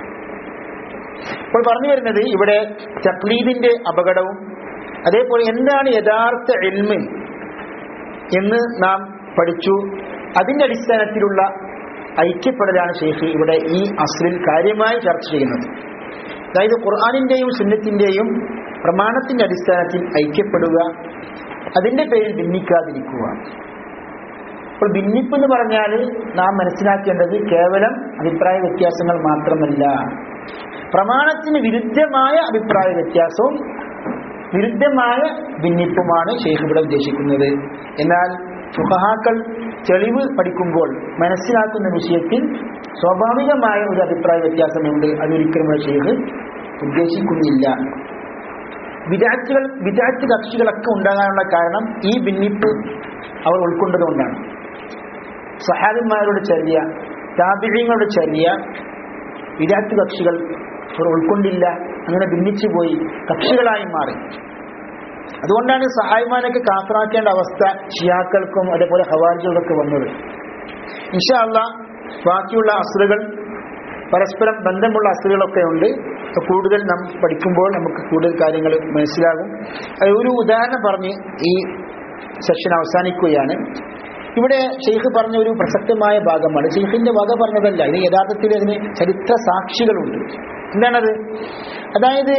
ഇപ്പോൾ പറഞ്ഞു വരുന്നത് ഇവിടെ തക്ലീദിന്റെ അപകടവും അതേപോലെ എന്താണ് യഥാർത്ഥ എൽമ് എന്ന് നാം പഠിച്ചു അതിന്റെ അടിസ്ഥാനത്തിലുള്ള ഐക്യപ്പെടലാണ് ഷെയ്ഖ് ഇവിടെ ഈ അസ്രിൽ കാര്യമായി ചർച്ച ചെയ്യുന്നത് അതായത് ഖുർആാനിന്റെയും സുന്നത്തിന്റെയും പ്രമാണത്തിന്റെ അടിസ്ഥാനത്തിൽ ഐക്യപ്പെടുക അതിന്റെ പേരിൽ ഭിന്നിക്കാതിരിക്കുക അപ്പോൾ ഭിന്നിപ്പ് എന്ന് പറഞ്ഞാൽ നാം മനസ്സിലാക്കേണ്ടത് കേവലം അഭിപ്രായ വ്യത്യാസങ്ങൾ മാത്രമല്ല പ്രമാണത്തിന് വിരുദ്ധമായ അഭിപ്രായ വ്യത്യാസവും വിരുദ്ധമായ ഭിന്നിപ്പുമാണ് ഷെയ്ഖ് ഇവിടെ ഉദ്ദേശിക്കുന്നത് എന്നാൽ ഫുഖഹാക്കൾ തെളിവ് പഠിക്കുമ്പോൾ മനസ്സിലാക്കുന്ന വിഷയത്തിൽ സ്വാഭാവികമായ ഒരു അഭിപ്രായ വ്യത്യാസമുണ്ട് അതൊരിക്കലും ഇവിടെ ഷെയ്ഖ് ഉദ്ദേശിക്കുന്നില്ല വിദാറ്റുകൾ വിദാറ്റ് കക്ഷികളൊക്കെ ഉണ്ടാകാനുള്ള കാരണം ഈ ഭിന്നിപ്പ് അവർ ഉൾക്കൊണ്ടതുകൊണ്ടാണ് സഹാബിന്മാരുടെ ചര്യ താപിഴങ്ങളുടെ ചര്യ വിദാറ്റ് കക്ഷികൾ അവർ ഉൾക്കൊണ്ടില്ല അങ്ങനെ ഭിന്നിച്ചു പോയി കക്ഷികളായി മാറി അതുകൊണ്ടാണ് സഹായിമാനൊക്കെ കാഫറാക്കേണ്ട അവസ്ഥ ഷിയാക്കൾക്കും അതേപോലെ ഹവാരികൾക്കൊക്കെ വന്നത് ഇൻഷാ അള്ളാ ബാക്കിയുള്ള അസുറുകൾ പരസ്പരം ബന്ധമുള്ള അസുറുകളൊക്കെ ഉണ്ട് അപ്പോൾ കൂടുതൽ നാം പഠിക്കുമ്പോൾ നമുക്ക് കൂടുതൽ കാര്യങ്ങൾ മനസ്സിലാകും അത് ഒരു ഉദാഹരണം പറഞ്ഞ് ഈ സെഷൻ അവസാനിക്കുകയാണ് ഇവിടെ ഷെയ്ഖ് പറഞ്ഞ ഒരു പ്രസക്തമായ ഭാഗമാണ് ഷെയ്ഖിന്റെ വക പറഞ്ഞതല്ല ഇത് യഥാർത്ഥത്തിൽ അതിന് ചരിത്ര സാക്ഷികളുണ്ട് എന്താണത് അതായത്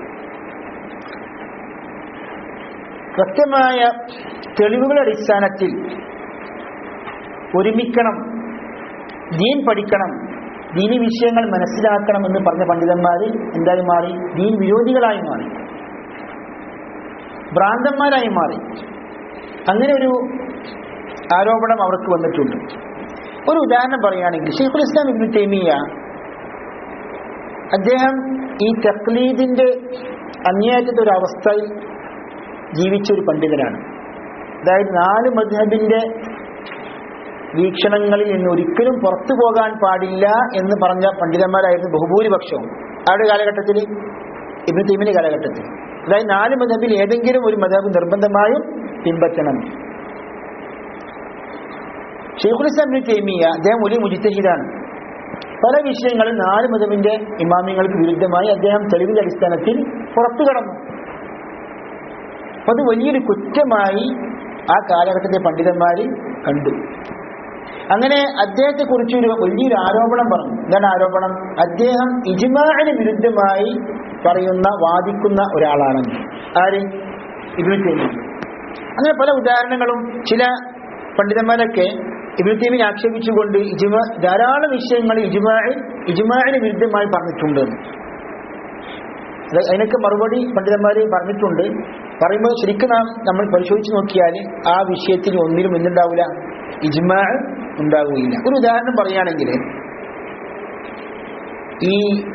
കൃത്യമായ തെളിവുകളുടെ അടിസ്ഥാനത്തിൽ ഒരുമിക്കണം ദീൻ പഠിക്കണം ദീനി വിഷയങ്ങൾ മനസ്സിലാക്കണം എന്ന് പറഞ്ഞ പണ്ഡിതന്മാർ എന്തായി മാറി ദീൻ വിരോധികളായി മാറി ഭ്രാന്തന്മാരായി മാറി അങ്ങനെ ഒരു ആരോപണം അവർക്ക് വന്നിട്ടുണ്ട് ഒരു ഉദാഹരണം പറയുകയാണെങ്കിൽ ഷെയ്ഖുൽ ഇസ്ലാം ഇബ്നു തൈമിയ അദ്ദേഹം ഈ തക്ലീദിന്റെ അങ്ങേയറ്റത്തെ ഒരു അവസ്ഥയിൽ ജീവിച്ച ഒരു പണ്ഡിതനാണ് അതായത് നാല് മദ്ഹബിന്റെ വീക്ഷണങ്ങളിൽ നിന്ന് ഒരിക്കലും പുറത്തു പോകാൻ പാടില്ല എന്ന് പറഞ്ഞ പണ്ഡിതന്മാരായിരുന്നു ബഹുഭൂരിപക്ഷവും അവരുടെ കാലഘട്ടത്തിൽ ഇബ്നു തൈമിന്റെ കാലഘട്ടത്തിൽ അതായത് നാല് മതബിൽ ഏതെങ്കിലും ഒരു മതബ് നിർബന്ധമായും പിൻപറ്റണം ഷെയ്ഖുൽ ഇസ്ലാം ഇബ്നു തൈമിയ അദ്ദേഹം ഒരു മുജിത്തഹിദാണ് പല വിഷയങ്ങളും നാല് മതബിന്റെ ഇമാമിങ്ങൾക്ക് വിരുദ്ധമായി അദ്ദേഹം തെളിവിന്റെ അടിസ്ഥാനത്തിൽ പുറത്തു കടന്നു അപ്പൊ അത് വലിയൊരു കുറ്റമായി ആ കാലഘട്ടത്തെ പണ്ഡിതന്മാർ കണ്ടു അങ്ങനെ അദ്ദേഹത്തെ കുറിച്ച് ഒരു വലിയൊരു ആരോപണം പറഞ്ഞു എന്താണ് ആരോപണം അദ്ദേഹം ഇജ്മാന് വിരുദ്ധമായി പറയുന്ന വാദിക്കുന്ന ഒരാളാണെന്ന് ആര് ഇബ്നു തൈമിയ അങ്ങനെ പല ഉദാഹരണങ്ങളും ചില പണ്ഡിതന്മാരൊക്കെ ഇബ്നു തൈമിയെ ആക്ഷേപിച്ചുകൊണ്ട് ഇജ്മാ ധാരാളം വിഷയങ്ങൾ ഇജ്മാഇ ഇജ്മാഇന് വിരുദ്ധമായി പറഞ്ഞിട്ടുണ്ട് അത് അതിനൊക്കെ മറുപടി പണ്ഡിതന്മാർ പറഞ്ഞിട്ടുണ്ട് പറയുമ്പോൾ ശരിക്കും നാം നമ്മൾ പരിശോധിച്ച് നോക്കിയാൽ ആ വിഷയത്തിൽ ഒന്നിലും എന്തുണ്ടാവില്ല ഇജ്മാ ഉണ്ടാവുകയില്ല ഒരു ഉദാഹരണം പറയുകയാണെങ്കിൽ ഈ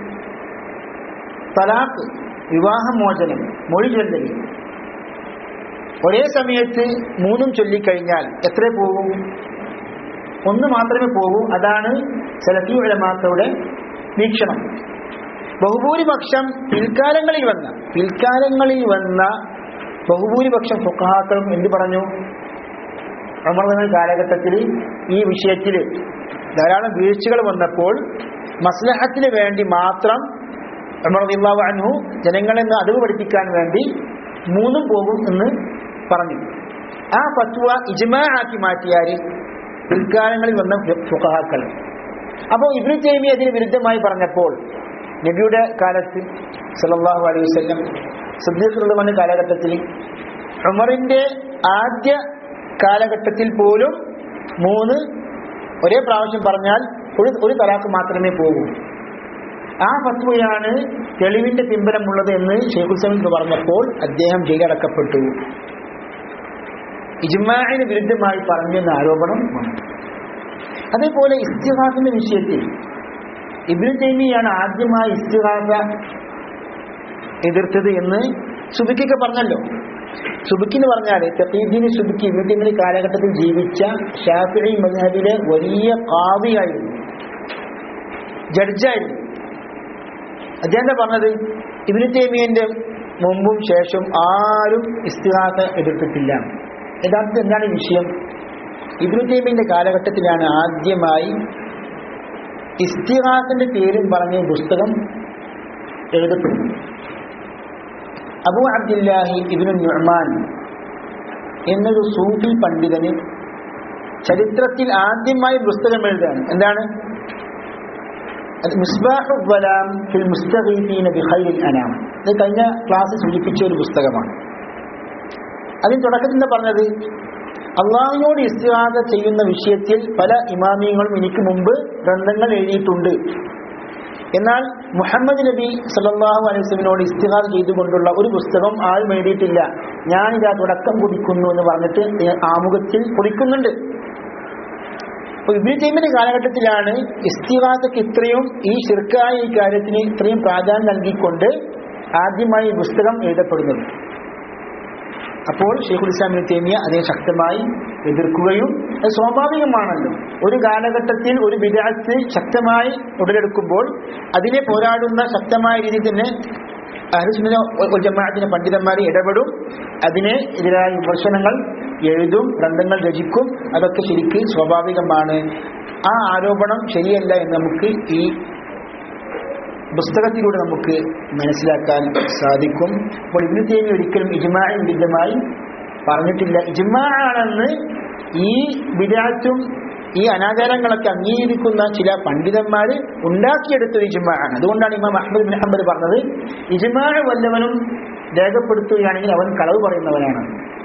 തലാഖ് വിവാഹമോചനം മൊഴി ചൊല്ലൽ ഒരേ സമയത്ത് മൂന്നും ചൊല്ലിക്കഴിഞ്ഞാൽ എത്ര പോകും ഒന്ന് മാത്രമേ പോകൂ അതാണ് സലഫി ഉലമാക്കളുടെ വീക്ഷണം ബഹുഭൂരിപക്ഷം പിൽക്കാലങ്ങളിൽ വന്ന പിൽക്കാലങ്ങളിൽ വന്ന ബഹുഭൂരിപക്ഷം ഫുഖഹാക്കളും എന്ത് പറഞ്ഞു അമർന്ന കാലഘട്ടത്തിൽ ഈ വിഷയത്തിൽ ധാരാളം വീഴ്ചകൾ വന്നപ്പോൾ മസ്ലഹത്തിന് വേണ്ടി മാത്രം അമർദില്ലാവ് അൻഹു ജനങ്ങളെ അറിവ് പഠിപ്പിക്കാൻ വേണ്ടി മൂന്നും പോകും എന്ന് പറഞ്ഞു ആ ഫത്വ ഇജ്മാ ആക്കി മാറ്റിയാൽ പിൽക്കാലങ്ങളിൽ വന്ന ഫുഖഹാക്കൾ അപ്പോൾ ഇബ്നു തൈമി അതിന് വിരുദ്ധമായി പറഞ്ഞപ്പോൾ നബിയുടെ കാലത്ത് സല്ലല്ലാഹു അലൈഹി വസല്ലം സിദ്ദീഖ് റളിയല്ലാഹു അൻഹു കാലഘട്ടത്തിൽ ഉമറിന്റെ ആദ്യ കാലഘട്ടത്തിൽ പോലും മൂന്ന് ഒരേ പ്രാവശ്യം പറഞ്ഞാൽ ഒരു ഒരു തലാക്ക് മാത്രമേ പോകൂ ആ ഫത്വയാണ് തെളിവിന്റെ പിൻബലമുള്ളത് എന്ന് ഷെയ്ഖുൽ സമീദ് പറഞ്ഞപ്പോൾ അദ്ദേഹം ജയിലടക്കപ്പെട്ടു ഇജ്മാഇന് വിരുദ്ധമായി പറഞ്ഞെന്ന ആരോപണം വന്നു അതേപോലെ ഇസ്തിഹാസിന്റെ വിഷയത്തിൽ ഇബ്നു തൈമിയാണ് ആദ്യമായി ഇസ്തിഹാസ എതിർത്തത് എന്ന് സുബിക്കൊക്കെ പറഞ്ഞല്ലോ സുബിക്കിന് പറഞ്ഞാല് തഖീദ്ദീൻ സുബിക്ക് ഇബ്നു തൈമിയുടെ കാലഘട്ടത്തിൽ ജീവിച്ച ഷാഫിഈ മദ്ഹബിലെ വലിയ കാവിയായിരുന്നു ജഡ്ജായിരുന്നു അദ്ദേഹം എന്താ പറഞ്ഞത് ഇബ്നു തൈമിയന്റെ മുമ്പും ശേഷം ആരും ഇസ്തിഹാസ എതിർത്തിട്ടില്ല യഥാർത്ഥത്തിൽ എന്താണ് വിഷയം ഇബ്നു തൈമിന്റെ കാലഘട്ടത്തിലാണ് ആദ്യമായി ഇസ്തിഹാസിന്റെ പേരും പറഞ്ഞ പുസ്തകം എഴുതപ്പെടുന്നു അബു അബ്ദുല്ലാഹി ഇബ്നു നുഅ്മാൻ എന്നൊരു സൂഫി പണ്ഡിതന് ചരിത്രത്തിൽ ആദ്യമായി പുസ്തകം എഴുതാണ് എന്താണ് അത് മിസ്ബാഹു വലാം ഫിൽ മുസ്തഗീഫീന ബിഖൈറിൽ അനാം ഇത് കഴിഞ്ഞ ക്ലാസ്സിൽ സൂചിപ്പിച്ച ഒരു പുസ്തകമാണ് അതിന് തുടക്കത്തിൽ എന്താ പറഞ്ഞത് അള്ളാഹിനോട് ഇസ്തിഹാദ ചെയ്യുന്ന വിഷയത്തിൽ പല ഇമാമിയങ്ങളും എനിക്ക് മുമ്പ് ഗ്രന്ഥങ്ങൾ എഴുതിയിട്ടുണ്ട് എന്നാൽ മുഹമ്മദ് നബി സല്ലല്ലാഹു അലൈഹി വസല്ലമയോട് ഇസ്തിഹാദ ചെയ്തുകൊണ്ടുള്ള ഒരു പുസ്തകം ആരും എഴുതിയിട്ടില്ല ഞാനിതാ തുടക്കം കുടിക്കുന്നു എന്ന് പറഞ്ഞിട്ട് ആമുഖത്തിൽ കുടിക്കുന്നുണ്ട് അപ്പൊ ഇബ്നു തൈമിന്റെ കാലഘട്ടത്തിലാണ് ഇസ്തിഹാദക്ക് ഇത്രയും ഈ ശിർക്കായ ഈ കാര്യത്തിന് ഇത്രയും പ്രാധാന്യം നൽകിക്കൊണ്ട് ആദ്യമായി ഈ പുസ്തകം എഴുതപ്പെടുന്നത് അപ്പോൾ ഷെയ്ഖുൽ ഇസ്ലാം ഇബ്നു തൈമിയ അതിനെ ശക്തമായി എതിർക്കുകയും അത് സ്വാഭാവികമാണല്ലോ ഒരു കാലഘട്ടത്തിൽ ഒരു വിദാത്ത് ശക്തമായി ഉടലെടുക്കുമ്പോൾ അതിനെ പോരാടുന്ന ശക്തമായ രീതിയിൽ തന്നെ അഹ്ലുസുന്ന വൽ ജമാഅത്തിന്റെ പണ്ഡിതന്മാർ ഇടപെടും അതിനെ എതിരായ വിമർശനങ്ങൾ എഴുതും ഗ്രന്ഥങ്ങൾ രചിക്കും അതൊക്കെ ശരിക്ക് സ്വാഭാവികമാണ് ആ ആരോപണം ശരിയല്ല എന്ന് നമുക്ക് ഈ പുസ്തകത്തിലൂടെ നമുക്ക് മനസ്സിലാക്കാൻ സാധിക്കും അപ്പോൾ ഇബ്നു തൈമി ഒരിക്കലും ഇജ്മാഇന് വിരുദ്ധമായി പറഞ്ഞിട്ടില്ല ഇജ്മാ ആണെന്ന് ഈ വിരാറ്റും ഈ അനാചാരങ്ങളൊക്കെ അംഗീകരിക്കുന്ന ചില പണ്ഡിതന്മാർ ഉണ്ടാക്കിയെടുത്തൊരു ഇജ്മാ ആണ് അതുകൊണ്ടാണ് ഇമാം അഹമ്മദ് ബിൻ ഹംബൽ പറഞ്ഞത് ഇജ്മാ വല്ലവനും രേഖപ്പെടുത്തുകയാണെങ്കിൽ അവൻ കളവ് പറയുന്നവനാണ്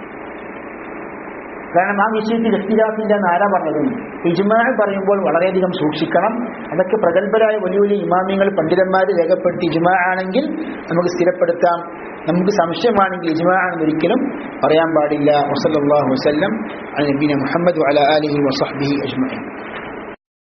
കാരണം ആ വിഷയത്തിൽ ഇഖ്തിലാഫിന്റെ ആരാ പറഞ്ഞത് ഇജ്മാ പറയുമ്പോൾ വളരെയധികം സൂക്ഷിക്കണം അതൊക്കെ പ്രഗത്ഭരായ വലിയ വലിയ ഇമാമിയങ്ങൾ പണ്ഡിതന്മാർ രേഖപ്പെടുത്തി ഇജ്മാ ആണെങ്കിൽ നമുക്ക് സ്ഥിരപ്പെടുത്താം നമുക്ക് സംശയമാണെങ്കിൽ ഇജ്മാ ആണെന്ന് ഒരിക്കലും പറയാൻ പാടില്ല വസല്ലാഹു വസ്ലം നബീന മുഹമ്മദ് അല അലിഹി വസഹ്ബിഹി അജ്മഈൻ